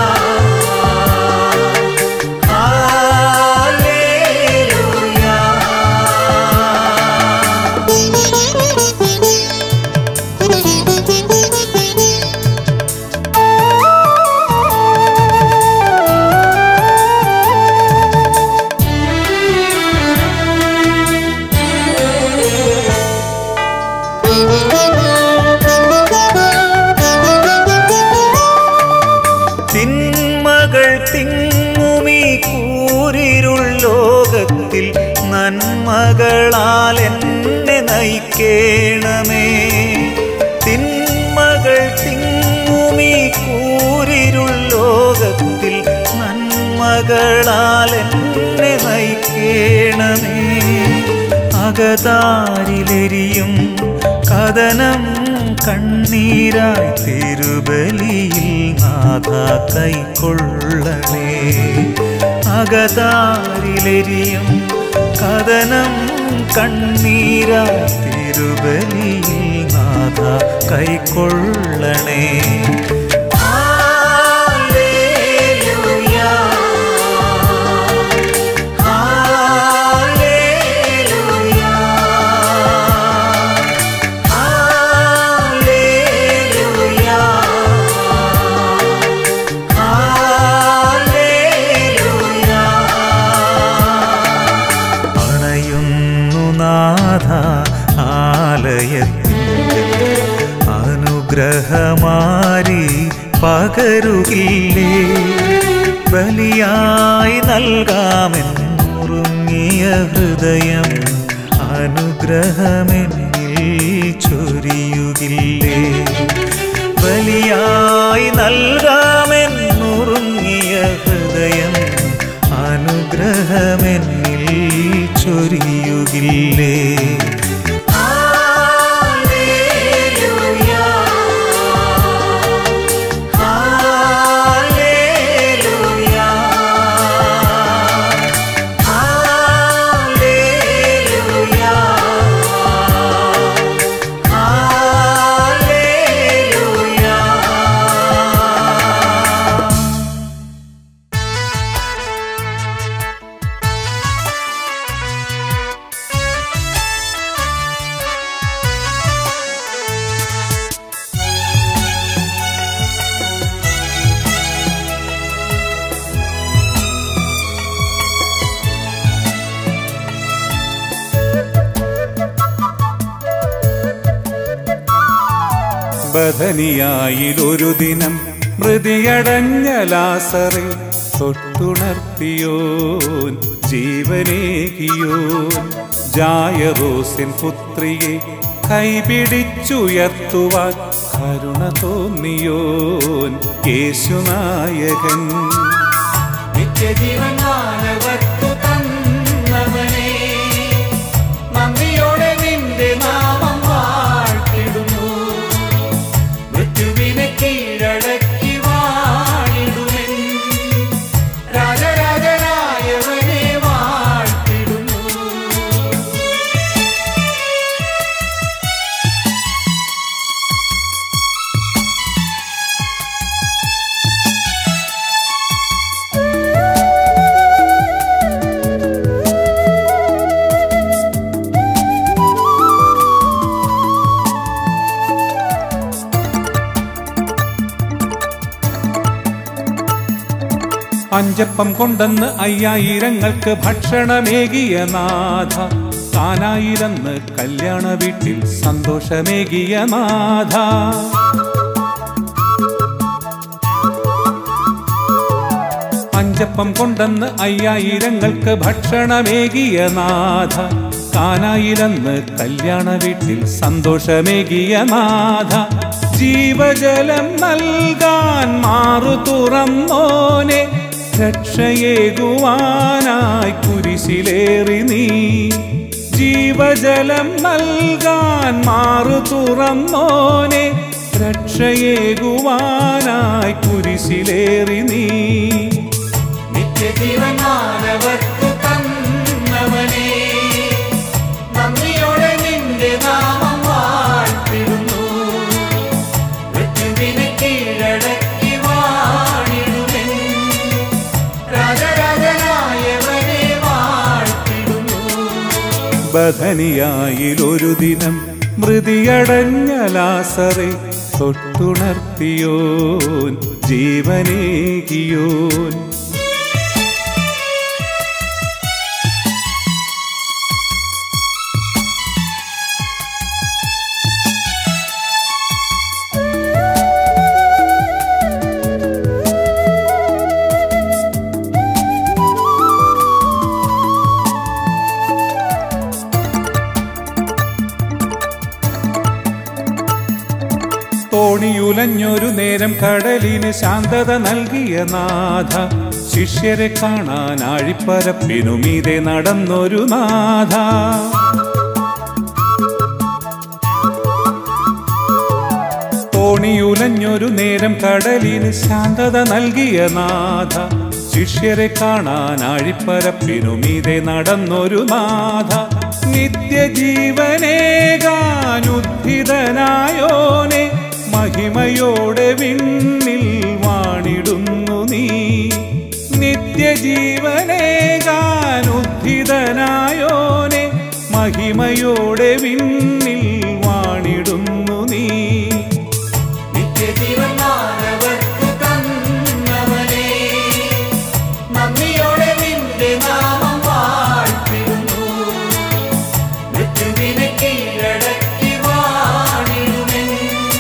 ഹല്ലേലൂയാ തിന്മകൾ തിങ്ങുമീ കൂരിരുൾ ലോകത്തിൽ നന്മകളാൽ എന്നെ നയിക്കേണമേ തിന്മകൾ തിങ്ങുമീ കൂരിരുൾ ലോകത്തിൽ നന്മകളാൽ എന്നെ നയിക്കേണമേ അകതാരിലെരിയും കഥനം കണ്ണീരായി തിരുബലിയിൽ നാഥ കൈക്കൊള്ളണേ അകതാരിലെരിയും കഥനം കണ്ണീരായി തിരുബലിയിൽ നാഥ കൈക്കൊള്ളണേ ഹല്ലേലൂയാ ഹല്ലേലൂയാ ഹല്ലേലൂയാ ഹല്ലേലൂയാ അണയുന്നു നാഥ ആലയത്തിൻ്റെ അനുഗ്രഹമാരി പകരുകില്ലേ ബലിയായി നൽകാമെന്നുറുങ്ങിയ ഹൃദയം അനുഗ്രഹമെന്നിൽ ചൊരിയുകില്ലേ ബലിയായി നൽകാമെന്നുറുങ്ങിയ ഹൃദയം അനുഗ്രഹമെന്നിൽ ചൊരിയുകില്ലേ ഹല്ലേലൂയാ ഹല്ലേലൂയാ ഹല്ലേലൂയാ ഹല്ലേലൂയാ ബദനിയായിലൊരു ദിനം മൃതിയടഞ്ഞ ലാസറെ തൊട്ടുണർത്തിയോൻ ജീവനേകിയോൻ ജായറോസിൻ പുത്രിയെ കൈപിടിച്ചുയർത്തുവാൻ കരുണ തോന്നിയോൻ യേശുനായകൻ നിത്യജീവൻ മാനവർത്തു തന്നവനെ നന്ദിയോടെ നിന്റെ നാമം വാഴ്ത്തിടുന്നു മൃത്യുവിനെ കീഴടക്കി വാഴിടുമെൻ രാജരാജനായവനെ വാഴ്ത്തിടുന്നു അഞ്ചപ്പം കൊണ്ടെന്ന് അയ്യായിരങ്ങൾക്ക് ഭക്ഷണമേകിയ നാഥ താനായിരന്ന് കല്യാണ വീട്ടിൽ സന്തോഷമേകിയ നാഥ അഞ്ചപ്പം കൊണ്ടെന്ന് അയ്യായിരങ്ങൾക്ക് ഭക്ഷണമേകിയ നാഥ കാനായിലെന്ന് കല്യാണ വീട്ടിൽ സന്തോഷമേകിയ നാഥ ജീവജലം നൽകാൻ മാറു തുറന്നോനെ രക്ഷയേകുവാനായി കുരിശിലേറി നീ ജീവജലം നൽകാൻ മാറു തുറന്നോനെ രക്ഷയേകുവാനായി കുരിശിലേറി നീ നിത്യജീവൻ മാനവർക്ക് തന്നവനേ നന്ദിയോടെ നിന്റെ നാമം വാഴ്ത്തിടുന്നു മൃത്യുവിനെ കീഴടക്കി വാണിടുമെൻ രാജരാജനായവനെ വാഴ്ത്തിടുന്നു ബധനിയായിലൊരു ദിനം മൃതിയടഞ്ഞ ലാസറെ തൊട്ടുണർത്തിയോൻ ജീവനേകിയോൻ തോണിയുലഞ്ഞൊരു നേരം കടലിന് ശാന്തത നൽകിയ നാഥ ശിഷ്യരെ കാണാൻ ആഴിപ്പരപ്പിനുമീതെ നടന്നൊരു നാഥ തോണിയുലഞ്ഞൊരു നേരം കടലിന് ശാന്തത നൽകിയ നാഥ ശിഷ്യരെ കാണാൻ ആഴിപ്പരപ്പിനുമീതെ നടന്നൊരു നാഥ നിത്യജീവനേകാനുദ്ധിതനായോനെ മഹിമയോടെ വിണ്ണിൽ വാണിടുന്നു നീ നിത്യജീവനേകാനുദ്ധിതനായോനെ മഹിമയോടെ വിണ്ണിൽ വാണിടുന്നു നീ നിത്യജീവൻ മാനവർക്ക് തന്നവനേ നന്ദിയോടെ നിന്റെ നാമം വാഴ്ത്തിടുന്നു മൃത്യുവിനെ കീഴടക്കി വാണിടുമെൻ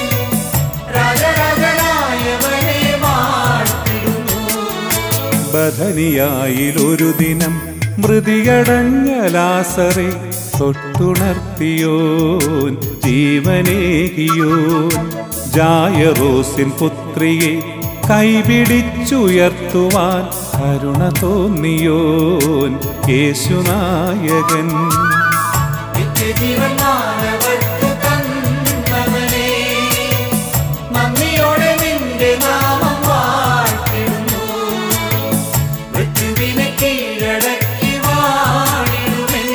രാജരാജനായവനെ വാഴ്ത്തിടുന്നു ബധനിയായിലൊരു ദിനം മൃതിയടഞ്ഞ ലാസറെ തൊട്ടുണർത്തിയോൻ ജീവനേകിയോൻ ജായറോസിൻ പുത്രിയെ കൈപിടിച്ചുയർത്തുവാൻ കരുണ തോന്നിയോൻ യേശുനായകൻ നിത്യജീവൻ മാനവർക്ക് തന്നവനേ നന്ദിയോടെ നിന്റെ നാമം വാഴ്ത്തിടുന്നു മൃത്യുവിനെ കീഴടക്കി വാണിടുമെൻ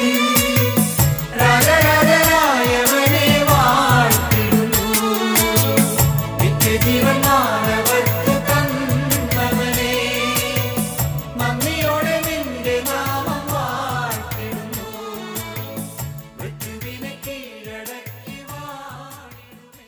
രാജരാജനായവനെ വാഴ്ത്തിടുന്നു നിത്യജീവൻ മാനവർക്ക് തന്നവനേ നന്ദിയോടെ നിന്റെ നാമം വാഴ്ത്തിടുന്നു മൃത്യുവിനെ കീഴടക്കി വാണിടുമെൻ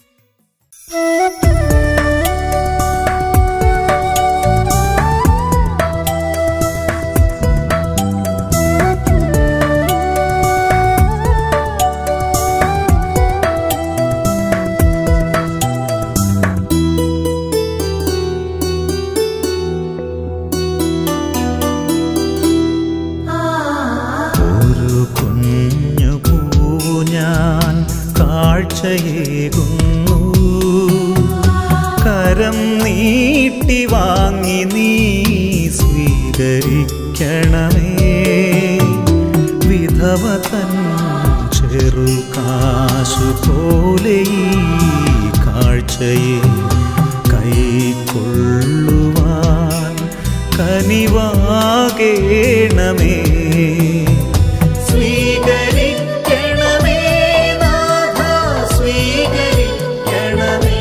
ഒരു കുഞ്ഞു പൂവു ഞാൻ കാഴ്ചയേകുന്നു കരം നീട്ടി വാങ്ങി നീ സ്വീകരിക്കണമേ വിധവ തൻ ചെറുകാശു പോലെ ഈ കാഴ്ചയെ കൈക്കൊള്ളുവാൻ കനിവാകേണമേ സ്വീകരിക്കണമേ നാഥ സ്വീകരിക്കണമേ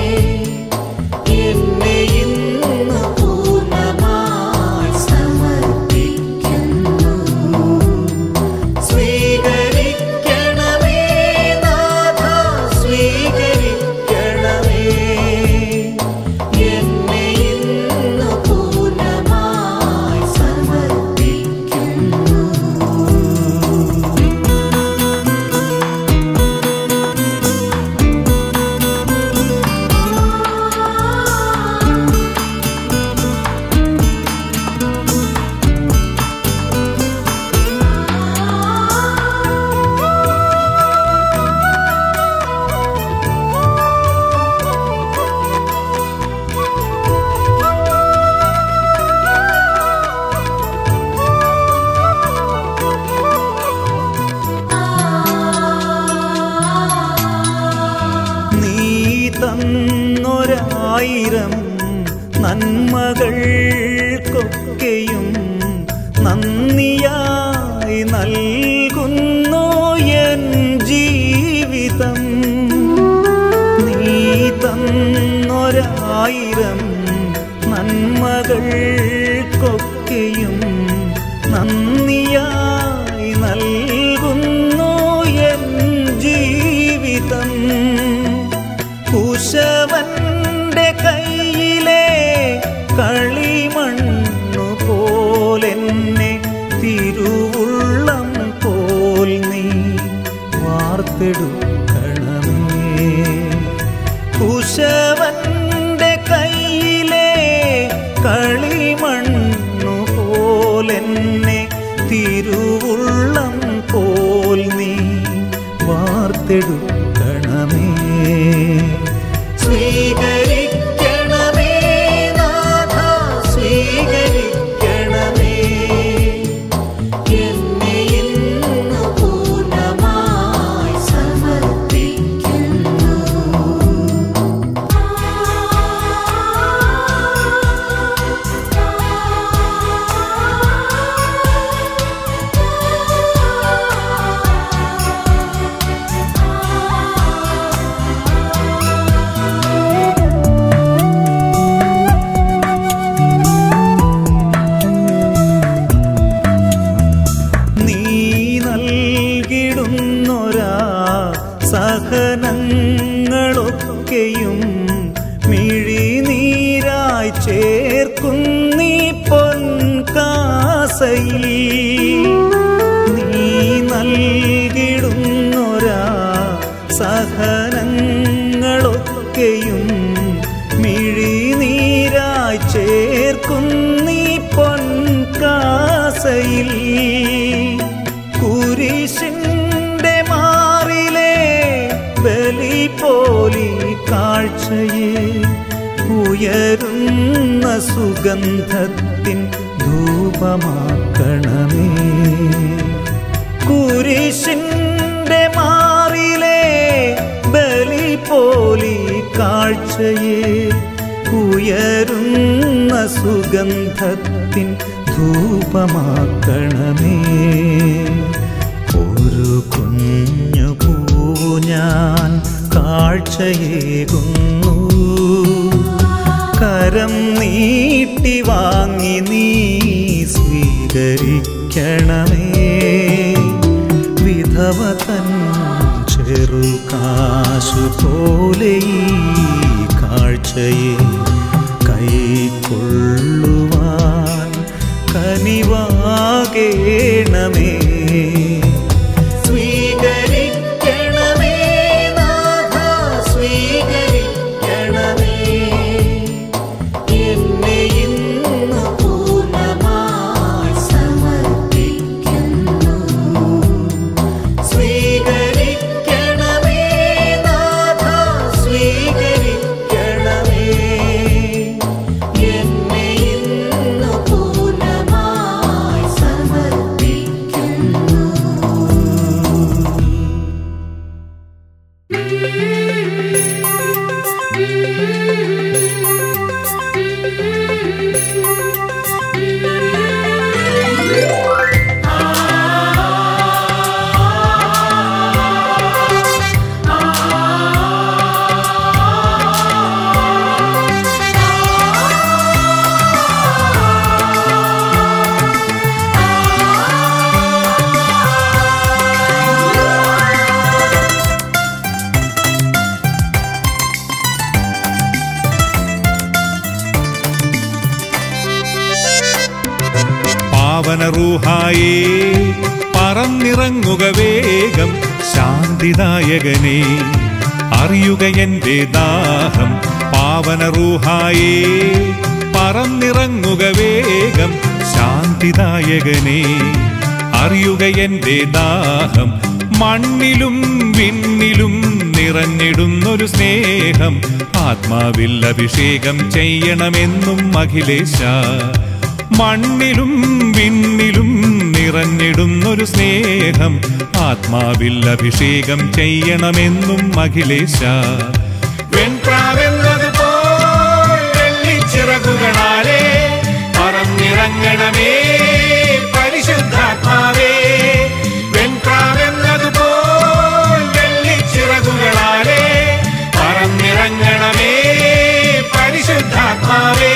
എന്നെ ഇന്ന് പൂർണ്ണമായി സമർപ്പിക്കുന്നു സ്വീകരിക്കണമേ നാഥ സ്വീകരിക്കണമേ എന്നെ ഇന്ന് പൂർണ്ണമായി സമർപ്പിക്കുന്നു നന്ദിയോടൊരായിരം നന്മകൾക്കൊക്കെയും നന്ദിയായി നൽകുന്നു എൻ ജീവിതം നീ തന്നൊരായിരം നന്മകൾക്കൊക്കെയും നന്ദിയായി നൽകുന്നു എൻ ജീവിതം കുശവന്റെ കയ്യിലെ കളിമണ്ണു പോലെന്നെ തിരുവുള്ളം പോൽ നീ വാർത്തെടുക്കണമേ കുശവന്റെ കയ്യിലെ കളിമണ്ണു പോലെന്നെ തിരുവുള്ളം പോൽ നീ വാർത്തെടുക്കണമേ സ്വീകരിക്കണമേ നാഥ സ്വീകരിക്കണമേ എന്നെ ഇന്നു പൂർണ്ണമായി സമർപ്പിക്കുന്നു നീ നൽകിടുന്നൊരാ സഹനങ്ങളൊക്കെയും മിഴിനീരായി ചേർക്കുന്നീ പൊൻകാസയിൽ നീ നൽകിടുന്നൊരാ സഹനങ്ങളൊക്കെയും മിഴിനീരായി ചേർക്കുന്നീ പൊൻകാസയിൽ കുരിശിന്റെ മാറിലെ ബലി പോലി കാഴ്ചയെ ഉയരുന്ന സുഗന്ധത്തിൻ ധൂപമാക്കണമേ കുരിശിന്റെ മാറിലെ ബലി പോലി കാഴ്ചയെ ഉയരുന്ന സുഗന്ധത്തിൻ ധൂപമാക്കണമേ ഒരു കുഞ്ഞു പൂ ഞാൻ കാഴ്ചയേകുന്നു കരം നീട്ടി വാങ്ങി നീ സ്വീകരിക്കണമേ വിധവ തൻ ചെറുകാശു പോലെ ഈ കാഴ്ചയെ കൈക്കൊള്ളുവാൻ കനിവാകേണമേ സ്വീകരിക്കണമേ നാഥ സ്വീകരിക്കണമേ എന്നെ ഇന്നു പൂർണ്ണമായി സമർപ്പിക്കുന്നു സ്വീകരിക്കണമേ നാഥ സ്വീകരിക്കണമേ എന്നെ ഇന്നു പൂർണ്ണമായി സമർപ്പിക്കുന്നു പാവന റൂഹായേ പറന്നിറങ്ങുക വേഗം ശാന്തിദായകനെ അറിയുക എന്റെ ദാഹം പാവന റൂഹായേ പറന്നിറങ്ങുക വേഗം ശാന്തിദായകനെ അറിയുക എന്റെ ദാഹം മണ്ണിലും വിണ്ണിലും നിറഞ്ഞിടുന്നൊരു സ്നേഹം ആത്മാവിൽ അഭിഷേകം ചെയ്യണമെന്നും അഖിലേശ മണ്ണിലും വിണ്ണിലും നിറഞ്ഞിടുന്നൊരു സ്നേഹം ആത്മാവിൽ അഭിഷേകം ചെയ്യണമെന്നും അഖിലേശ വെൺപ്രാവെന്നതുപോലെ പറന്നിറങ്ങണമേ പരിശുദ്ധാത്മാവേ വെൺപ്രാവെന്നതുപോൽ വെള്ളിച്ചിറകുകളാലേ പറന്നിറങ്ങണമേ പരിശുദ്ധാത്മാവേ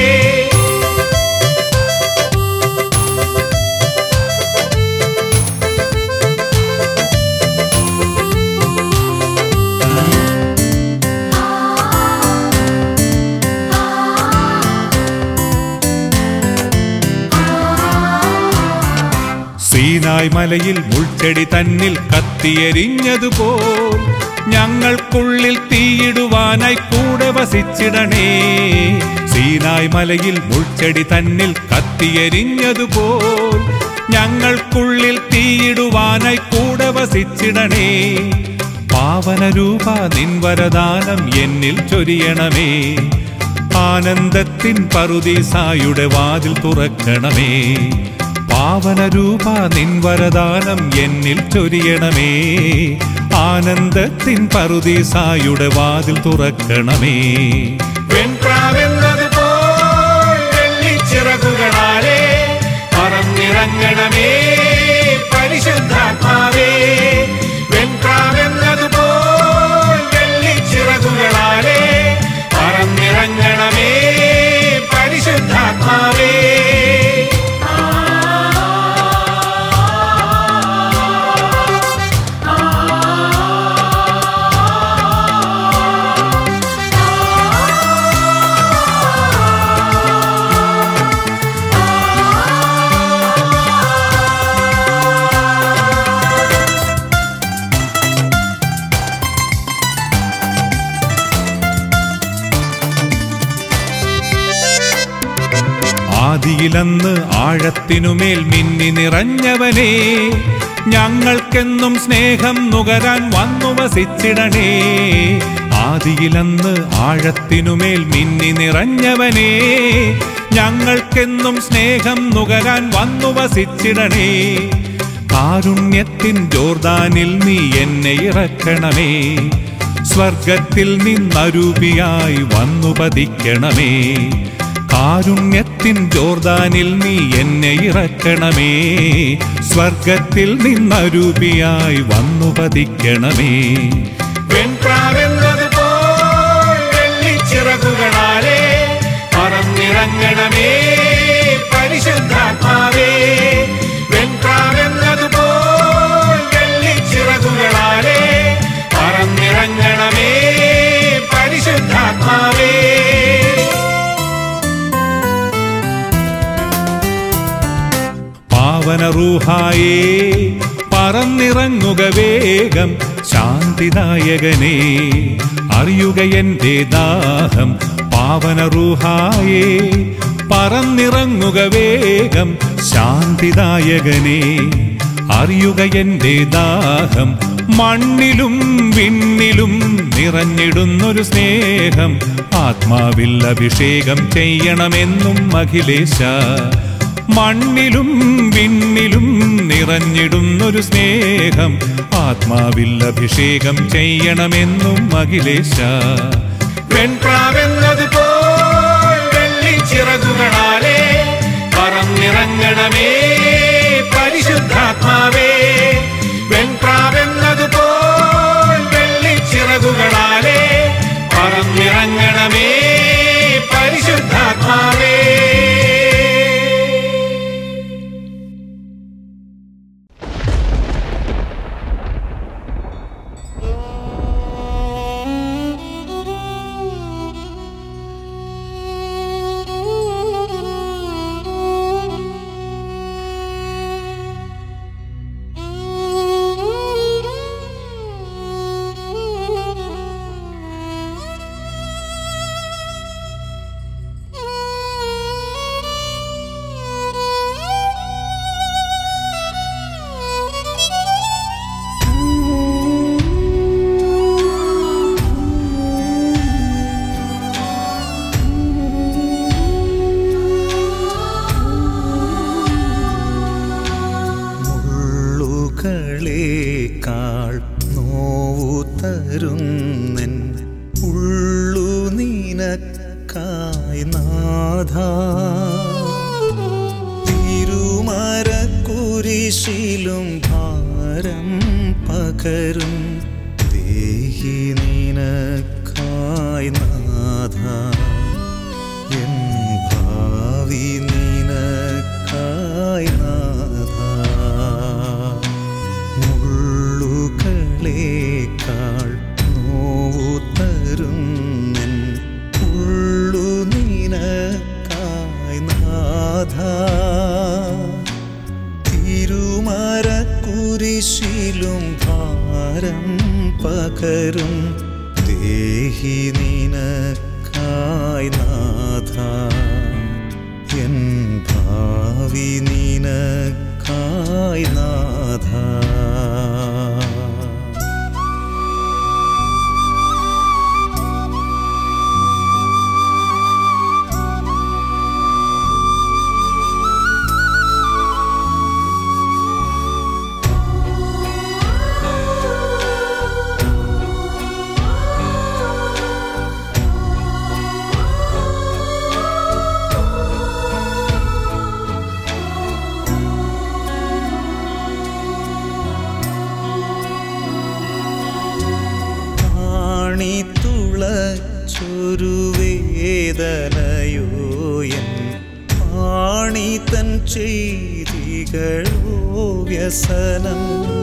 സീനായ് മലയിൽ മുൾച്ചെടി തന്നിൽ കത്തിയെരിഞ്ഞതുപോൽ ഞങ്ങൾക്കുള്ളിൽ തീയിടുവാനായി കൂടെ വസിച്ചിടണേ സീനായ് മലയിൽ മുൾച്ചെടി തന്നിൽ കത്തിയെരിഞ്ഞതുപോൽ ഞങ്ങൾക്കുള്ളിൽ തീയിടുവാനായി കൂടെ വസിച്ചിടണേ പാവനരൂപ നിൻവരദാനം എന്നിൽ ചൊരിയണമേ ആനന്ദത്തിൻ പറുദീസായുടെ വാതിൽ തുറക്കണമേ പാവനരൂപ നിൻവരദാനം എന്നിൽ ചൊരിയണമേ ആനന്ദത്തിൻ പറുദീസായുടെ വാതിൽ തുറക്കണമേ വെൺപ്രാവെന്നതുപോൽ വെള്ളിച്ചിറകുകളാലേ പറന്നിറങ്ങണമേ പരിശുദ്ധാത്മാവേ വെൺപ്രാവെന്നതുപോൽ വെള്ളിച്ചിറകുകളാലേ പറന്നിറങ്ങണമേ പരിശുദ്ധാത്മാവേ ആദിയിലന്ന് ആഴത്തിനുമേൽ മിന്നി നിറഞ്ഞവനേ ഞങ്ങൾക്കെന്നും സ്നേഹം നുകരാൻ വന്നു വസിച്ചിടണേ ആദിയിലന്ന് ആഴത്തിനുമേൽ മിന്നി നിറഞ്ഞവനേ ഞങ്ങൾക്കെന്നും സ്നേഹം നുകരാൻ വന്നു വസിച്ചിടണേ കാരുണ്യത്തിൻ ജോർദാനിൽ നീ എന്നെ ഇറക്കണമേ സ്വർഗത്തിൽ നിന്നരൂപിയായി വന്നു പതിക്കണമേ കാരുണ്യത്തിൻ ജോർദാനിൽ നീ എന്നെ ഇറക്കണമേ സ്വർഗത്തിൽ നിന്നരൂപിയായി വന്നു പതിക്കണമേ വെൺപ്രാവെന്നതുപോൽ വെള്ളിച്ചിറകുകളാലേ പറന്നിറങ്ങണമേ പരിശുദ്ധാത്മാവേ വെൺപ്രാവെന്നതുപോൽ വെള്ളിച്ചിറകുകളാലേ പറന്നിറങ്ങണമേ പരിശുദ്ധാത്മാവേ പാവനറൂഹായേ പറന്നിറങ്ങുക വേഗം ശാന്തിദായകനേ അറിയുക എന്റെ ദാഹം പാവനറൂഹായേ പറന്നിറങ്ങുക വേഗം ശാന്തിദായകനേ അറിയുക എന്റെ ദാഹം മണ്ണിലും വിണ്ണിലും നിറഞ്ഞിടുന്നൊരു സ്നേഹം ആത്മാവിൽ അഭിഷേകം ചെയ്യണമെന്നും അഖിലേശ മണ്ണിലും വിണ്ണിലും നിറഞ്ഞിടുന്നൊരു സ്നേഹം ആത്മാവിൽ അഭിഷേകം ചെയ്യണമെന്നും അഖിലേശ വെൺപ്രാവെന്നതുപോൽ വെള്ളിച്ചിറകുകളാലേ പറന്നിറങ്ങണമേ പരിശുദ്ധാത്മാവേ വെൺപ്രാവെന്നതുപോൽ വെള്ളിച്ചിറകുകളാലേ പറന്നിറങ്ങണമേ പരിശുദ്ധാത്മാവേ മുള്ളുകളേക്കാൾ നോവു തരുന്നൻ ഉള്ളു നിനക്കായി നാഥ കുരിശിലും ഭാരം പകരും ദേഹി നിനക്കായി നാഥ എൻ ഭാവി നിനക്കായി നാഥ മുള്ളുകളേക്കാൾ നോവു തരുന്നൻ ഉള്ളു നിനക്കായി നാഥ തിരുമരക്കുരിശിലും ഭാരം പകരും ദേഹി നിനക്കായി നാഥ എൻ ഭാവി നിനക്കായി നാഥ ചൊരു വേദനയോ എൻ പാണി തൻ ചെയ്തികളോ വ്യസനം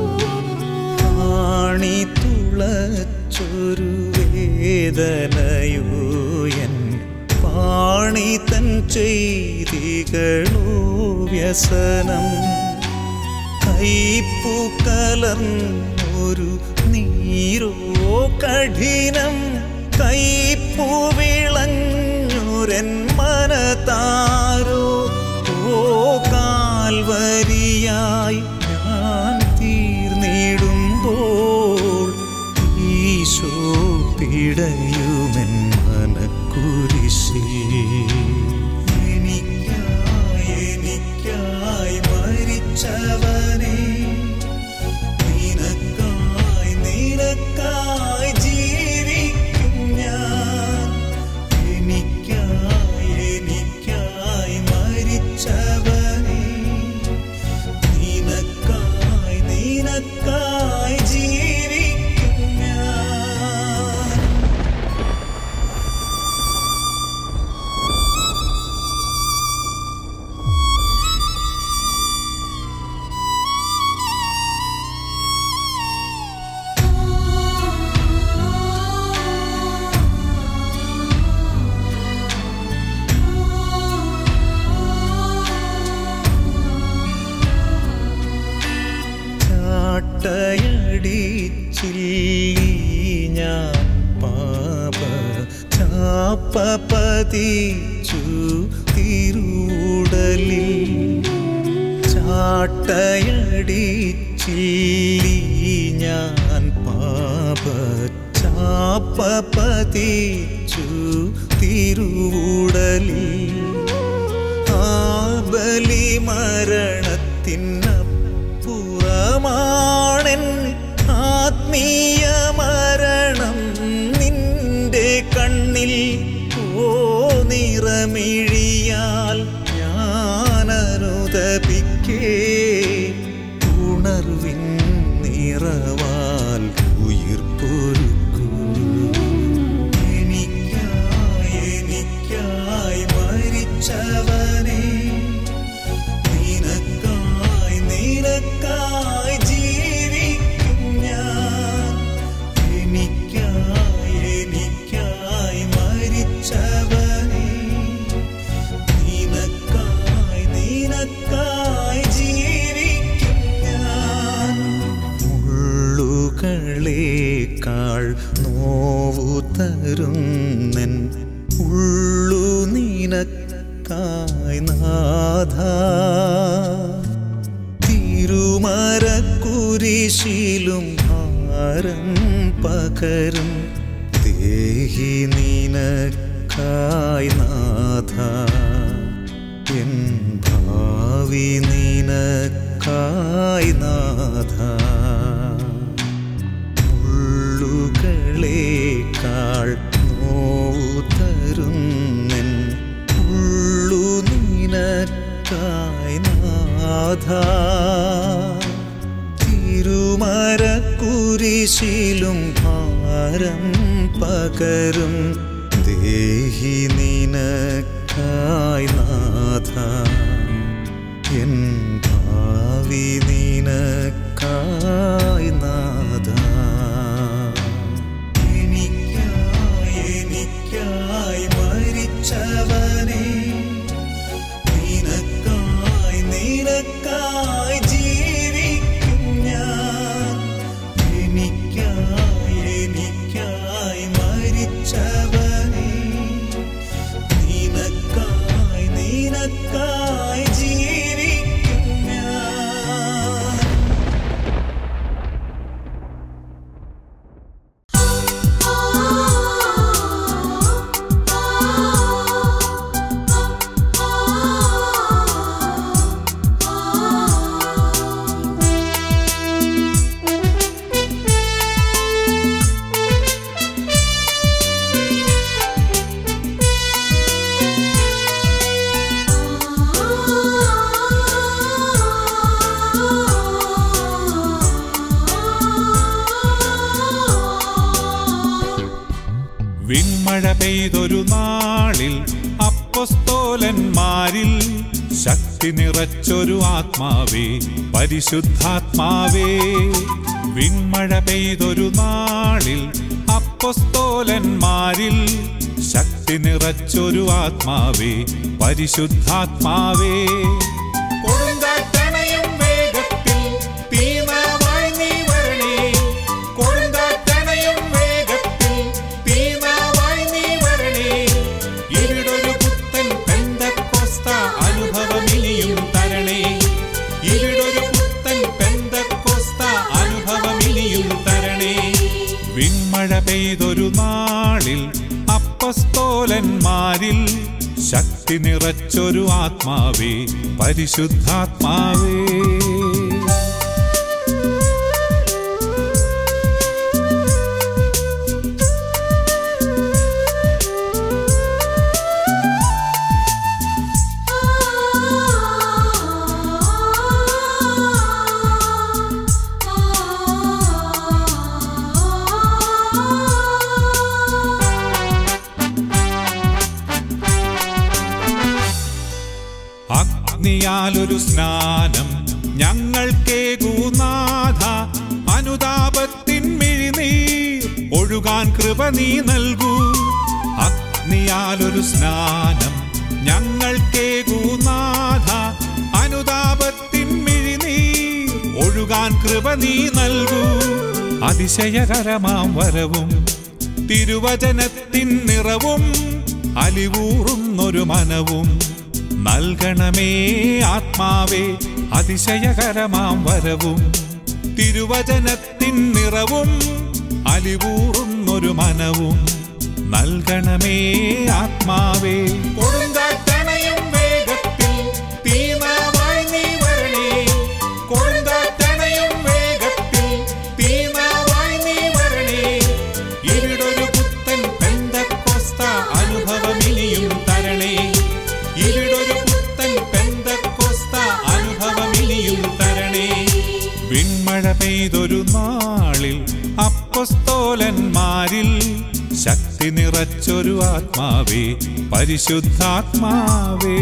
പാണി തുളച്ചൊരു വേദനയോ എൻ പാണി തൻ ചെയ്തികളോ വ്യസനം കൈപ്പു കലർന്നൊരു നീരോ കഠിനം കൈപ്പു വിളഞ്ഞൊരൻ മനതാരോ ഓ കാൽവരിയായി ഞാൻ തീർന്നിടുമ്പോൾ ഈശോ പിടയുമെൻ മനക്കുരിശിൽ എനിക്കായി എനിക്കായി മരിച്ചവനെ നിനക്കായി നിനക്കായി ജീവിക്കും ഞാൻ എനിക്കായി എനിക്കായി മരിച്ചവനെ നിനക്കായി നിനക്കായി ജീവിക്കും ഞാൻ ചാട്ടയടിച്ചില്ലി ഞാൻ പാപ ചാപ്പ പതിച്ചു തിരുടലിൽ ചാട്ടയടിച്ചില്ലി ഞാൻ പാപ ചാപ്പ പതിച്ചു തിരുവുടലിൽ ആ ബലി മരണത്തിനപ്പുറമാണൻ ആത്മീയ മരണം നിന്റെ കണ്ണിൽ ഓ നിറമിഴിയാൽ ഞാനനുദപിക്കേ ഉണർവിൻ നിറവാൽ ഉയിർപ്പൊരുക്കൂ എനിക്കായി എനിക്കായി മരിച്ചവനെ നിനക്കായി നിനക്കായി ജീവിക്കും ഞാൻ എനിക്കായി എനിക്കായി മരിച്ചവനെ നിനക്കായി നിനക്കായി ജീവിക്കും ഞാൻ മുള്ളുകളേക്കാൾ നോവു തരുന്നൻ ഉള്ളു നിനക്കായി നാഥ തിരുമരക്കുരിശിലും ഭാരം പകരും ദേഹി നിനക്കായി നാഥ എൻ ഭാവി നിനക്കായി നാഥ മുള്ളുകളേക്കാൾ നോവു തരുന്നെൻ ഉള്ളു നിനക്കായി നാഥ ആയുഷിലും ഭാരം പകരും ദേഹി നിനക്കായി നാഥ എൻ ഭാവി നിനക്കായി നാഥ എനിക്കായി എനിക്കായി മരിച്ചവനെ നിനക്കായി നിനക്കായി ജീവിക്കും ഞാൻ എനിക്കായി എനിക്കായി മരിച്ചവനെ നിനക്കായി നിനക്കായി ജീവിക്കും ഞാൻ വിൺമഴ പെയ്തൊരു നാളിൽ അപ്പസ്തോലന്മാരിൽ ശക്തി നിറച്ചൊരു ആത്മാവേ പരിശുദ്ധാത്മാവേ വിൺമഴ പെയ്തൊരു നാളിൽ അപ്പസ്തോലന്മാരിൽ ശക്തി നിറച്ചൊരു ആത്മാവേ പരിശുദ്ധാത്മാവേ കൊടുങ്കാറ്റണയും വേഗത്തിൽ തീനാവായി നീ വരണേ കൊടുങ്കാറ്റണയും വേഗത്തിൽ തീനാവായി നീ വരണേ ഇവിടൊരു പുത്തൻ പെന്തക്കോസ്ത അനുഭവമിനിയും തരണേ ഇവിടൊരു പുത്തൻ പെന്തക്കോസ്ത അനുഭവമിനിയും തരണേ വിൺമഴ പെയ്തൊരു നാളിൽ അപ്പസ്തോലന്മാരിൽ ശക്തി നിറച്ചൊരു ആത്മാവേ പരിശുദ്ധാത്മാവേ അഗ്നിയാലൊരു സ്നാനം ഞങ്ങൾക്കേകൂനാഥ അനുതാപത്തിൻ മിഴിനീർ ഒഴുകാൻ കൃപ നീ നൽകൂ അഗ്നിയാലൊരു സ്നാനം ഞങ്ങൾക്കേകൂനാഥ അനുതാപത്തിൻ മിഴിനീർ ഒഴുകാൻ കൃപ നീ നൽകൂ അതിശയകരമാം വരവും തിരുവചനത്തിൻ നിറവും അലിവൂറുന്നൊരു മനവും നൽകണമേ ആത്മാവേ അതിശയകരമാം വരവും തിരുവചനത്തിൻ നിറവും അലിവൂറുന്നൊരു മനവും നൽകണമേ ആത്മാവേ കൊടുങ്കാറ്റണയും വേഗത്തിൽ തീനാവായി നീ വരണേ കൊടുങ്കാറ്റണയും വേഗത്തിൽ തീനാവായി നീ വരണേ ഇവിടൊരു പുത്തൻ പെന്തക്കോസ്ത അനുഭവമിനിയും തരണേ ഇവിടൊരു പുത്തൻ പെന്തക്കോസ്ത അനുഭവമിനിയും തരണേ വിൺമഴ പെയ്തൊരു നാളിൽ അപ്പസ്തോലന്മാരിൽ ശക്തി നിറച്ചൊരു ആത്മാവേ പരിശുദ്ധാത്മാവേ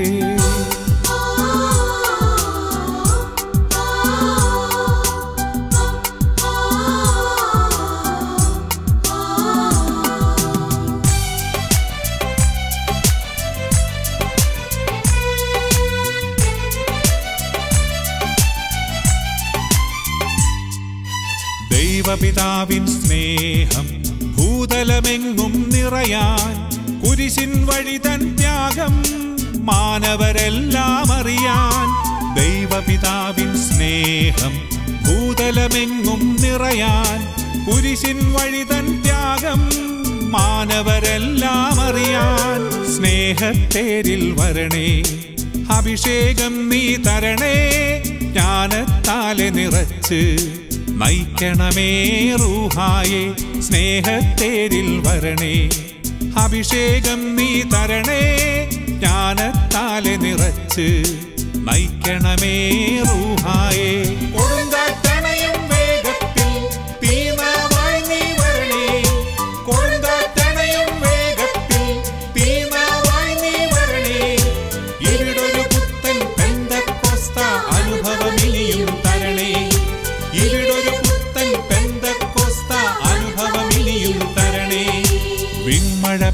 ദൈവപിതാവിൻ സ്നേഹം ഭൂതലമെങ്ങും നിറയാൻ കുരിശിൻ വഴി തൻ ത്യാഗം മാനവരെല്ലാം അറിയാൻ ദൈവപിതാവിൻ സ്നേഹം ഭൂതലമെങ്ങും നിറയാൻ കുരിശിൻ വഴി തൻ ത്യാഗം മാനവരെല്ലാം അറിയാൻ സ്നേഹത്തേരിൽ വരണേ അഭിഷേകം നീ തരണേ ജ്ഞാനത്താലെ നിറച്ച് നയിക്കണമേ റൂഹായെ സ്നേഹത്തേരിൽ വരണേ അഭിഷേകം നീ തരണേ ജ്ഞാനത്താലെ നിറച്ച് നയിക്കണമേ റൂഹായെ കൊടുങ്കാറ്റണയും വേഗത്തിൽ തീന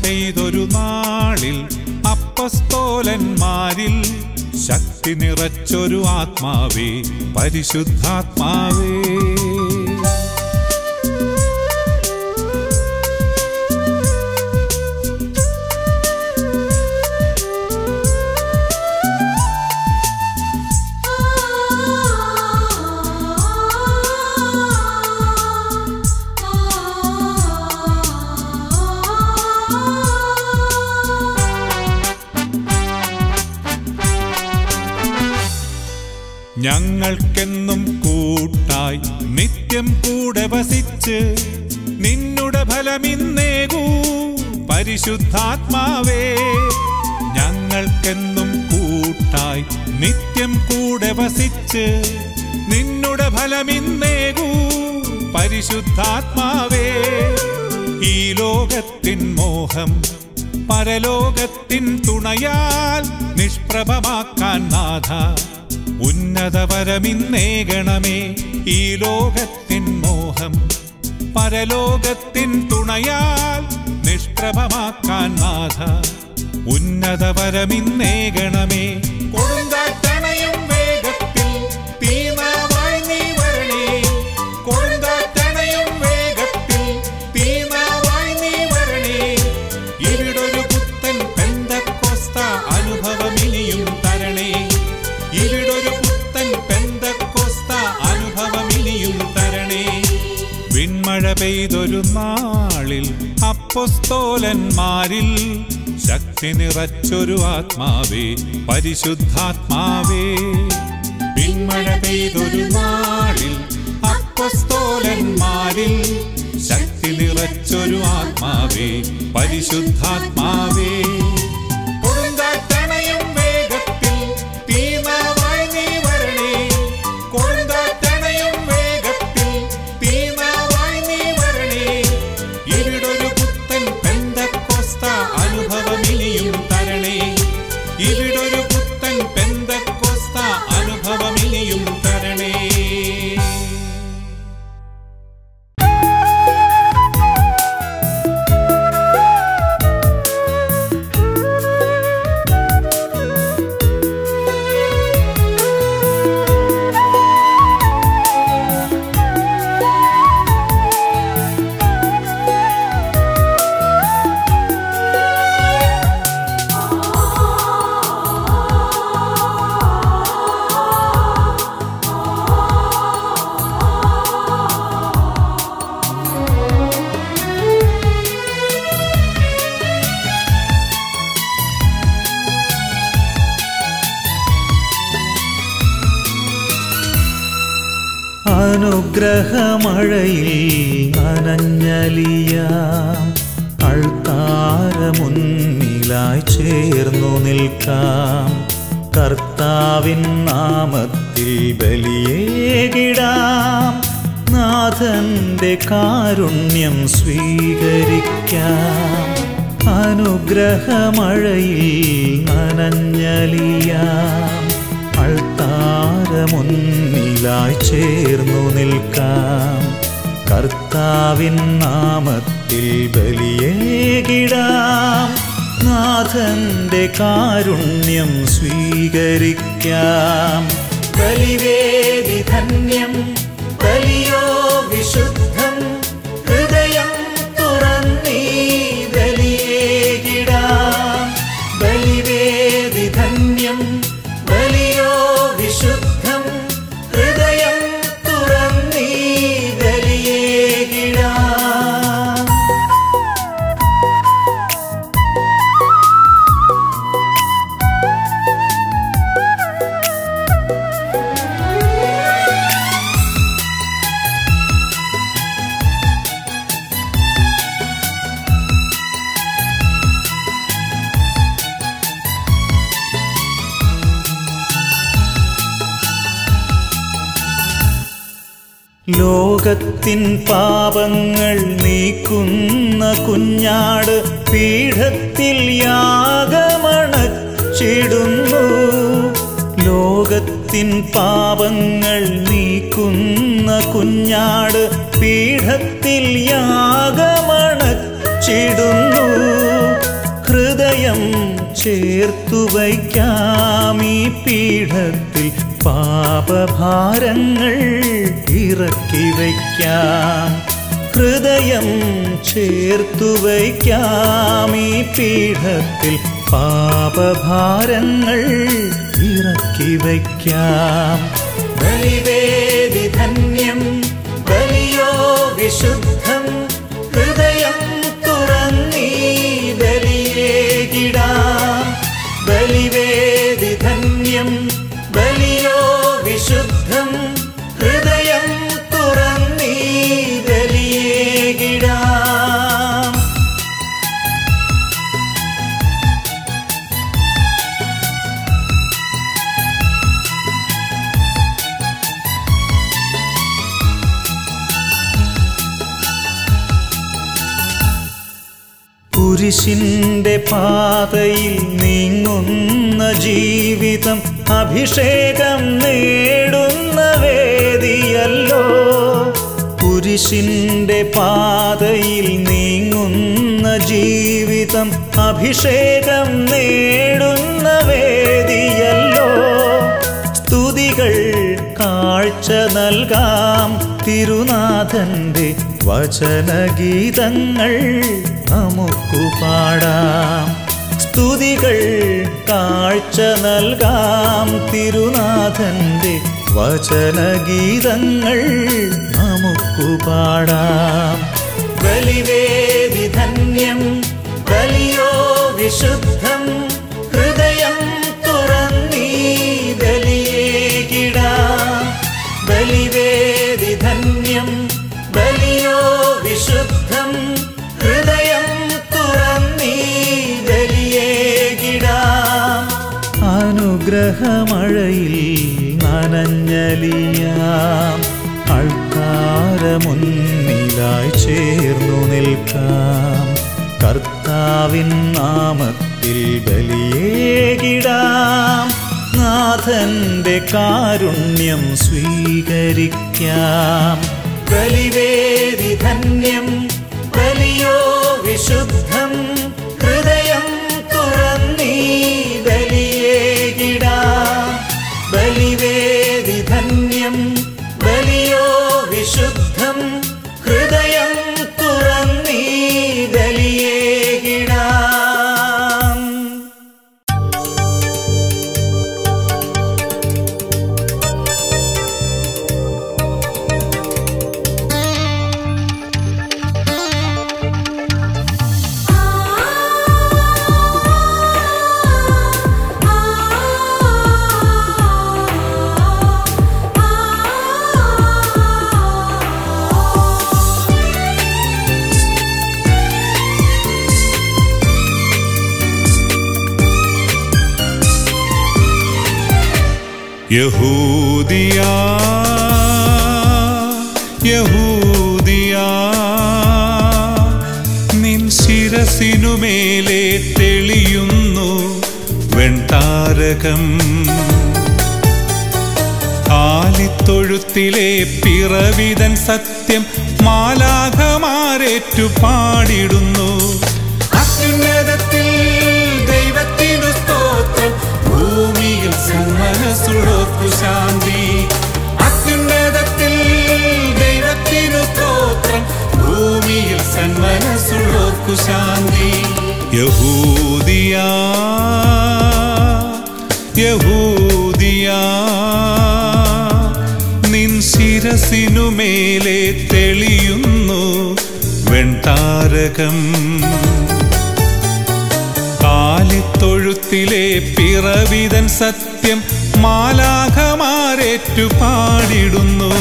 പെയ്തൊരു നാളിൽ അപ്പസ്തോലന്മാരിൽ ശക്തി നിറച്ചൊരു ആത്മാവേ പരിശുദ്ധാത്മാവേ ഞങ്ങൾക്കെന്നും കൂട്ടായി നിത്യം കൂടെ വസിച്ച് നിന്നുടെ ഫലമിന്നേകൂ പരിശുദ്ധാത്മാവേ ഞങ്ങൾക്കെന്നും കൂട്ടായി നിത്യം കൂടെ വസിച്ച് നിന്നുടെ ഫലമിന്നേകൂ പരിശുദ്ധാത്മാവേ ഈ ലോകത്തിൻ മോഹം പരലോകത്തിൻ തുണയാൽ നിഷ്പ്രഭമാക്കാൻ നാഥ ഉന്നതവരമിന്നേകണമേ ഈ ലോകത്തിൻ മോഹം പരലോകത്തിൻ തുണയാൽ നിഷ്പ്രഭമാക്കാൻ നാഥ ഉന്നതവരമിന്നേകണമേ കൊടുങ്കാറ്റണയും വേഗത്തിൽ തീനാവായി നീ വരണേ കൊടുങ്കാറ്റണയും വേഗത്തിൽ തീനാവായി നീ വരണേ ഇവിടൊരു പുത്തൻ പെന്തക്കോസ്ത അനുഭവമിനിയും തരണേ ഇവിടൊരു പുത്തൻ പെന്തക്കോസ്ത അനുഭവമിനിയും തരണേ വിൺമഴ പെയ്തൊരു നാളിൽ അപ്പൊസ്തോലന്മാരിൽ ശക്തി നിറച്ചൊരു ആത്മാവേ പരിശുദ്ധാത്മാവേ വിൺമഴ പെയ്തൊരു നാളിൽ അപ്പൊസ്തോലന്മാരിൽ ശക്തി നിറച്ചൊരു ആത്മാവേ പരിശുദ്ധാത്മാവേ കൊടുങ്കാറ്റണയും വേഗത്തിൽ തീനാവായി നീ വരണേ കൊടുങ്കാറ്റണയും വേഗത്തിൽ തീനാവായി നീ വരണേ ഇവിടൊരു പുത്തൻ പെന്തക്കോസ്ത അനുഭവമിനിയും തരണേ ഇവിടൊരു പുത്തൻ പെന്തക്കോസ്ത അനുഭവമിനിയും തരണേ അനുഗ്രഹമഴയിൽ നനഞ്ഞലിയാം അൾത്താരമുന്നിലായി ചേർന്നു നിൽക്കാം കർത്താവിൻ നാമത്തിൽ ബലിയേകിടാം നാഥന്റെ കാരുണ്യം സ്വീകരിക്കാം അനുഗ്രഹമഴയിൽ നനഞ്ഞലിയാം അൾത്താരമുന്നിലായി ചേർന്നു നിൽക്കാം കർത്താവിൻ നാമത്തിൽ ബലിയേകിടാം നാഥന്റെ കാരുണ്യം സ്വീകരിക്കാം ബലിവേദി ധന്യം ബലിയോ വിശുദ്ധം ഹൃദയം തുറന്നീ ബലിയേകിടാം ബലിവേദി ധന്യം ബലിയോ വിശുദ്ധം ഹൃദയം തുറന്നീ ബലിയേകിടാം ലോകത്തിൻ പാപങ്ങൾ നീക്കുന്ന കുഞ്ഞാട് പീഠത്തിൽ യാഗമണച്ചിടുന്നു ലോകത്തിൻ പാപങ്ങൾ നീക്കുന്ന കുഞ്ഞാട് പീഠത്തിൽ യാഗമണച്ചിടുന്നു ചേർത്തു വയ്ക്കാം ഈ പീഠത്തിൽ പാപഭാരങ്ങൾ ഇറക്കി വയ്ക്കാം ഹൃദയം ചേർത്തു വയ്ക്കാം ഈ പീഠത്തിൽ പാപഭാരങ്ങൾ ഇറക്കി വയ്ക്കാം ബലിവേദി ധന്യം ബലിയോ വിശുദ്ധം ഹൃദയം തുറന്നീ ബലിയേകിടാം ബലിവേദി ധന്യം ബലിയോ വിശുദ്ധം ഹൃദയം തുറന്നീ ബലിയേകിടാം കുരിശിന്റെ പാതയിൽ നീങ്ങുന്ന ജീവിതം അഭിഷേകം നേടുന്ന വേദിയല്ലോ കുരിശിന്റെ പാതയിൽ നീങ്ങുന്ന ജീവിതം അഭിഷേകം നേടുന്ന വേദിയല്ലോ സ്തുതികൾ കാഴ്ച നൽകാം തിരുനാഥന്റെ വചനഗീതങ്ങൾ നമുക്കു പാടാം സ്തുതികൾ കാഴ്ച നൽകാം തിരുനാഥന്റെ വചനഗീതങ്ങൾ നമുക്കു പാടാം ബലിവേദി ധന്യം ബലിയോ വിശുദ്ധം ഹൃദയം തുറന്നീ ബലിയേകിടാം ബലിവേദി ധന്യം ബലിയോ വിശുദ്ധം ഹൃദയം തുറന്നീ ബലിയേകിടാം അനുഗ്രഹമഴയിൽ നനഞ്ഞലിയാം അൾക്കാരമുന്നിലായി ചേർന്നു നിൽക്കാം കർത്താവിൻ നാമത്തിൽ ബലിയേകിടാം നാഥന്റെ കാരുണ്യം സ്വീകരിക്കാം ബലിവേദി ധന്യം ബലിയോ വിശുദ്ധം ഹൃദയം തുറന്നീ ബലിയേകിടാം ബലിവേദി ധന്യം ബലിയോ വിശുദ്ധം ഹൃദയം തുറന്നീ ബലിയേകിടാം യഹൂദിയ യഹൂദിയ നിൻ ശിരസിനുമേലെ തെളിയുന്നു വെൺതാരകം ആലിത്തൊഴുത്തിലെ പിറവിതൻ സത്യം മാലാഖമാരേറ്റു പാടിടുന്നു അത്യുന്നതത്തിൽ ദൈവത്തിനു സ്തോത്രം ഭൂമിയിൽ സന്മനസ്സുള്ളോർക്കു ശാന്തി അത്യുന്നതത്തിൽ ദൈവത്തിനു സ്തോത്രം ഭൂമിയിൽ സന്മനസ്സുള്ളോർക്കു ശാന്തി യഹൂദിയ യഹൂദിയ നിൻ ശിരസിനുമേലെ തെളിയുന്നു വെൺതാരകം കാലിത്തൊഴുത്തിലെ പിറവിതൻ സത്യം മാലാഖമാരേറ്റു പാടിടുന്നു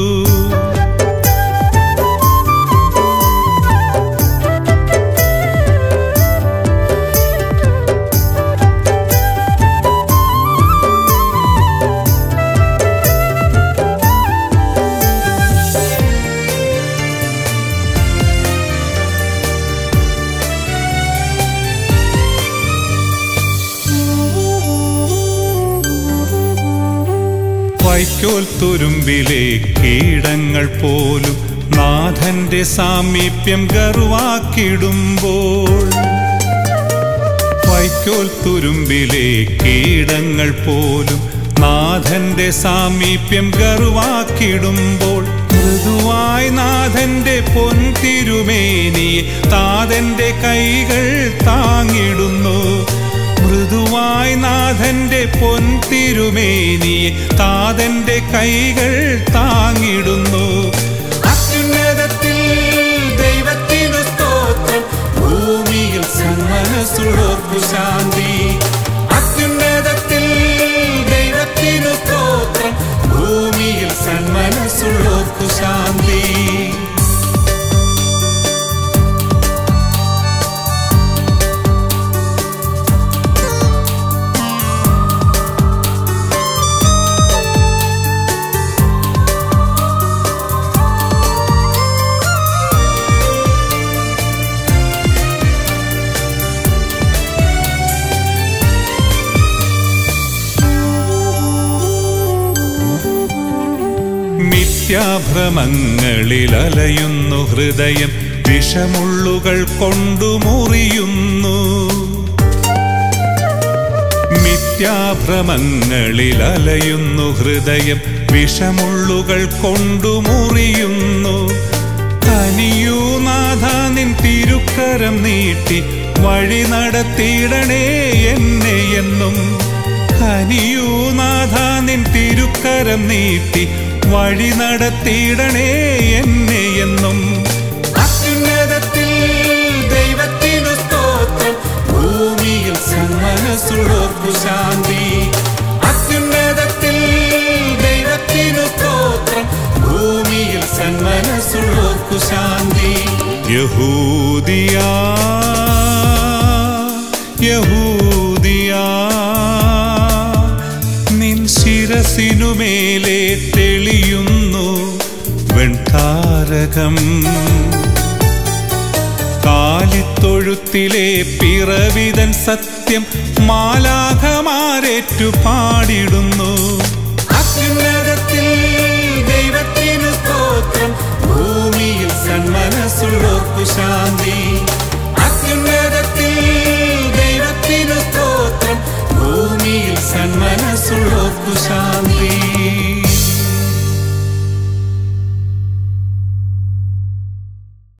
വൈക്കോൽ തുരുമ്പിലെ കീടങ്ങൾ പോലും നാഥന്റെ സാമീപ്യം ഗർവാക്കിടുമ്പോൾ വൈക്കോൽ തുരുമ്പിലെ കീടങ്ങൾ പോലും നാഥന്റെ സാമീപ്യം ഗർവാക്കിടുമ്പോൾ മൃദുവായി നാഥന്റെ പൊൻതിരുമേനിയെ താതന്റെ കൈകൾ താങ്ങിടുന്നു മൃദുവായി നാഥന്റെ പൊൻതിരുമേനിയെ താതന്റെ കൈകൾ താങ്ങിടുന്നു അത്യുന്നതത്തിൽ ദൈവത്തിനു സ്തോത്രം ഭൂമിയിൽ സന്മനസ്സുള്ളോർക്കു ശാന്തി അത്യുന്നതത്തിൽ ദൈവത്തിനു സ്തോത്രം ഭൂമിയിൽ സന്മനസ്സുള്ളോർക്കു ശാന്തി മിഥ്യാഭ്രമങ്ങളിൽ അലയുന്നു ഹൃദയം വിഷമുള്ളുകൾ കൊണ്ടു മുറിയുന്നു മിഥ്യാഭ്രമങ്ങളിൽ അലയുന്നു ഹൃദയം വിഷമുള്ളുകൾ കൊണ്ടു മുറിയുന്നു കനിയൂ നാഥ നിൻ തിരുക്കരം നീട്ടി വഴി നടത്തിയിടണേ എന്നെ എന്നും കനിയൂ നാഥ നിൻ തിരുക്കരം നീട്ടി വഴി നടത്തിയിടണേ എന്നെ എന്നും അത്യുന്നതത്തിൽ ദൈവത്തിനു സ്തോത്രം ഭൂമിയിൽ സന്മനസ്സുള്ളോർക്കു ശാന്തി അത്യുന്നതത്തിൽ ദൈവത്തിനു സ്തോത്രം ഭൂമിയിൽ സന്മനസ്സുള്ളോർക്കു ശാന്തി യഹൂദിയാ യഹൂദിയാ നിൻ ശിരസിനുമേലെ തെളിയുന്നു വെൺതാരകം കാലിത്തൊഴുത്തിലെ പിറവിതൻ സത്യം മാലാഖമാരേറ്റു പാടിടുന്നു അത്യുന്നതത്തിൽ ദൈവത്തിനു സ്തോത്രം ഭൂമിയിൽ സന്മനസ്സുള്ളോർക്കു ശാന്തി അത്യുന്നതത്തിൽ ദൈവത്തിനു സ്തോത്രം ഭൂമിയിൽ സന്മനസ്സുള്ളോർക്കു ശാന്തി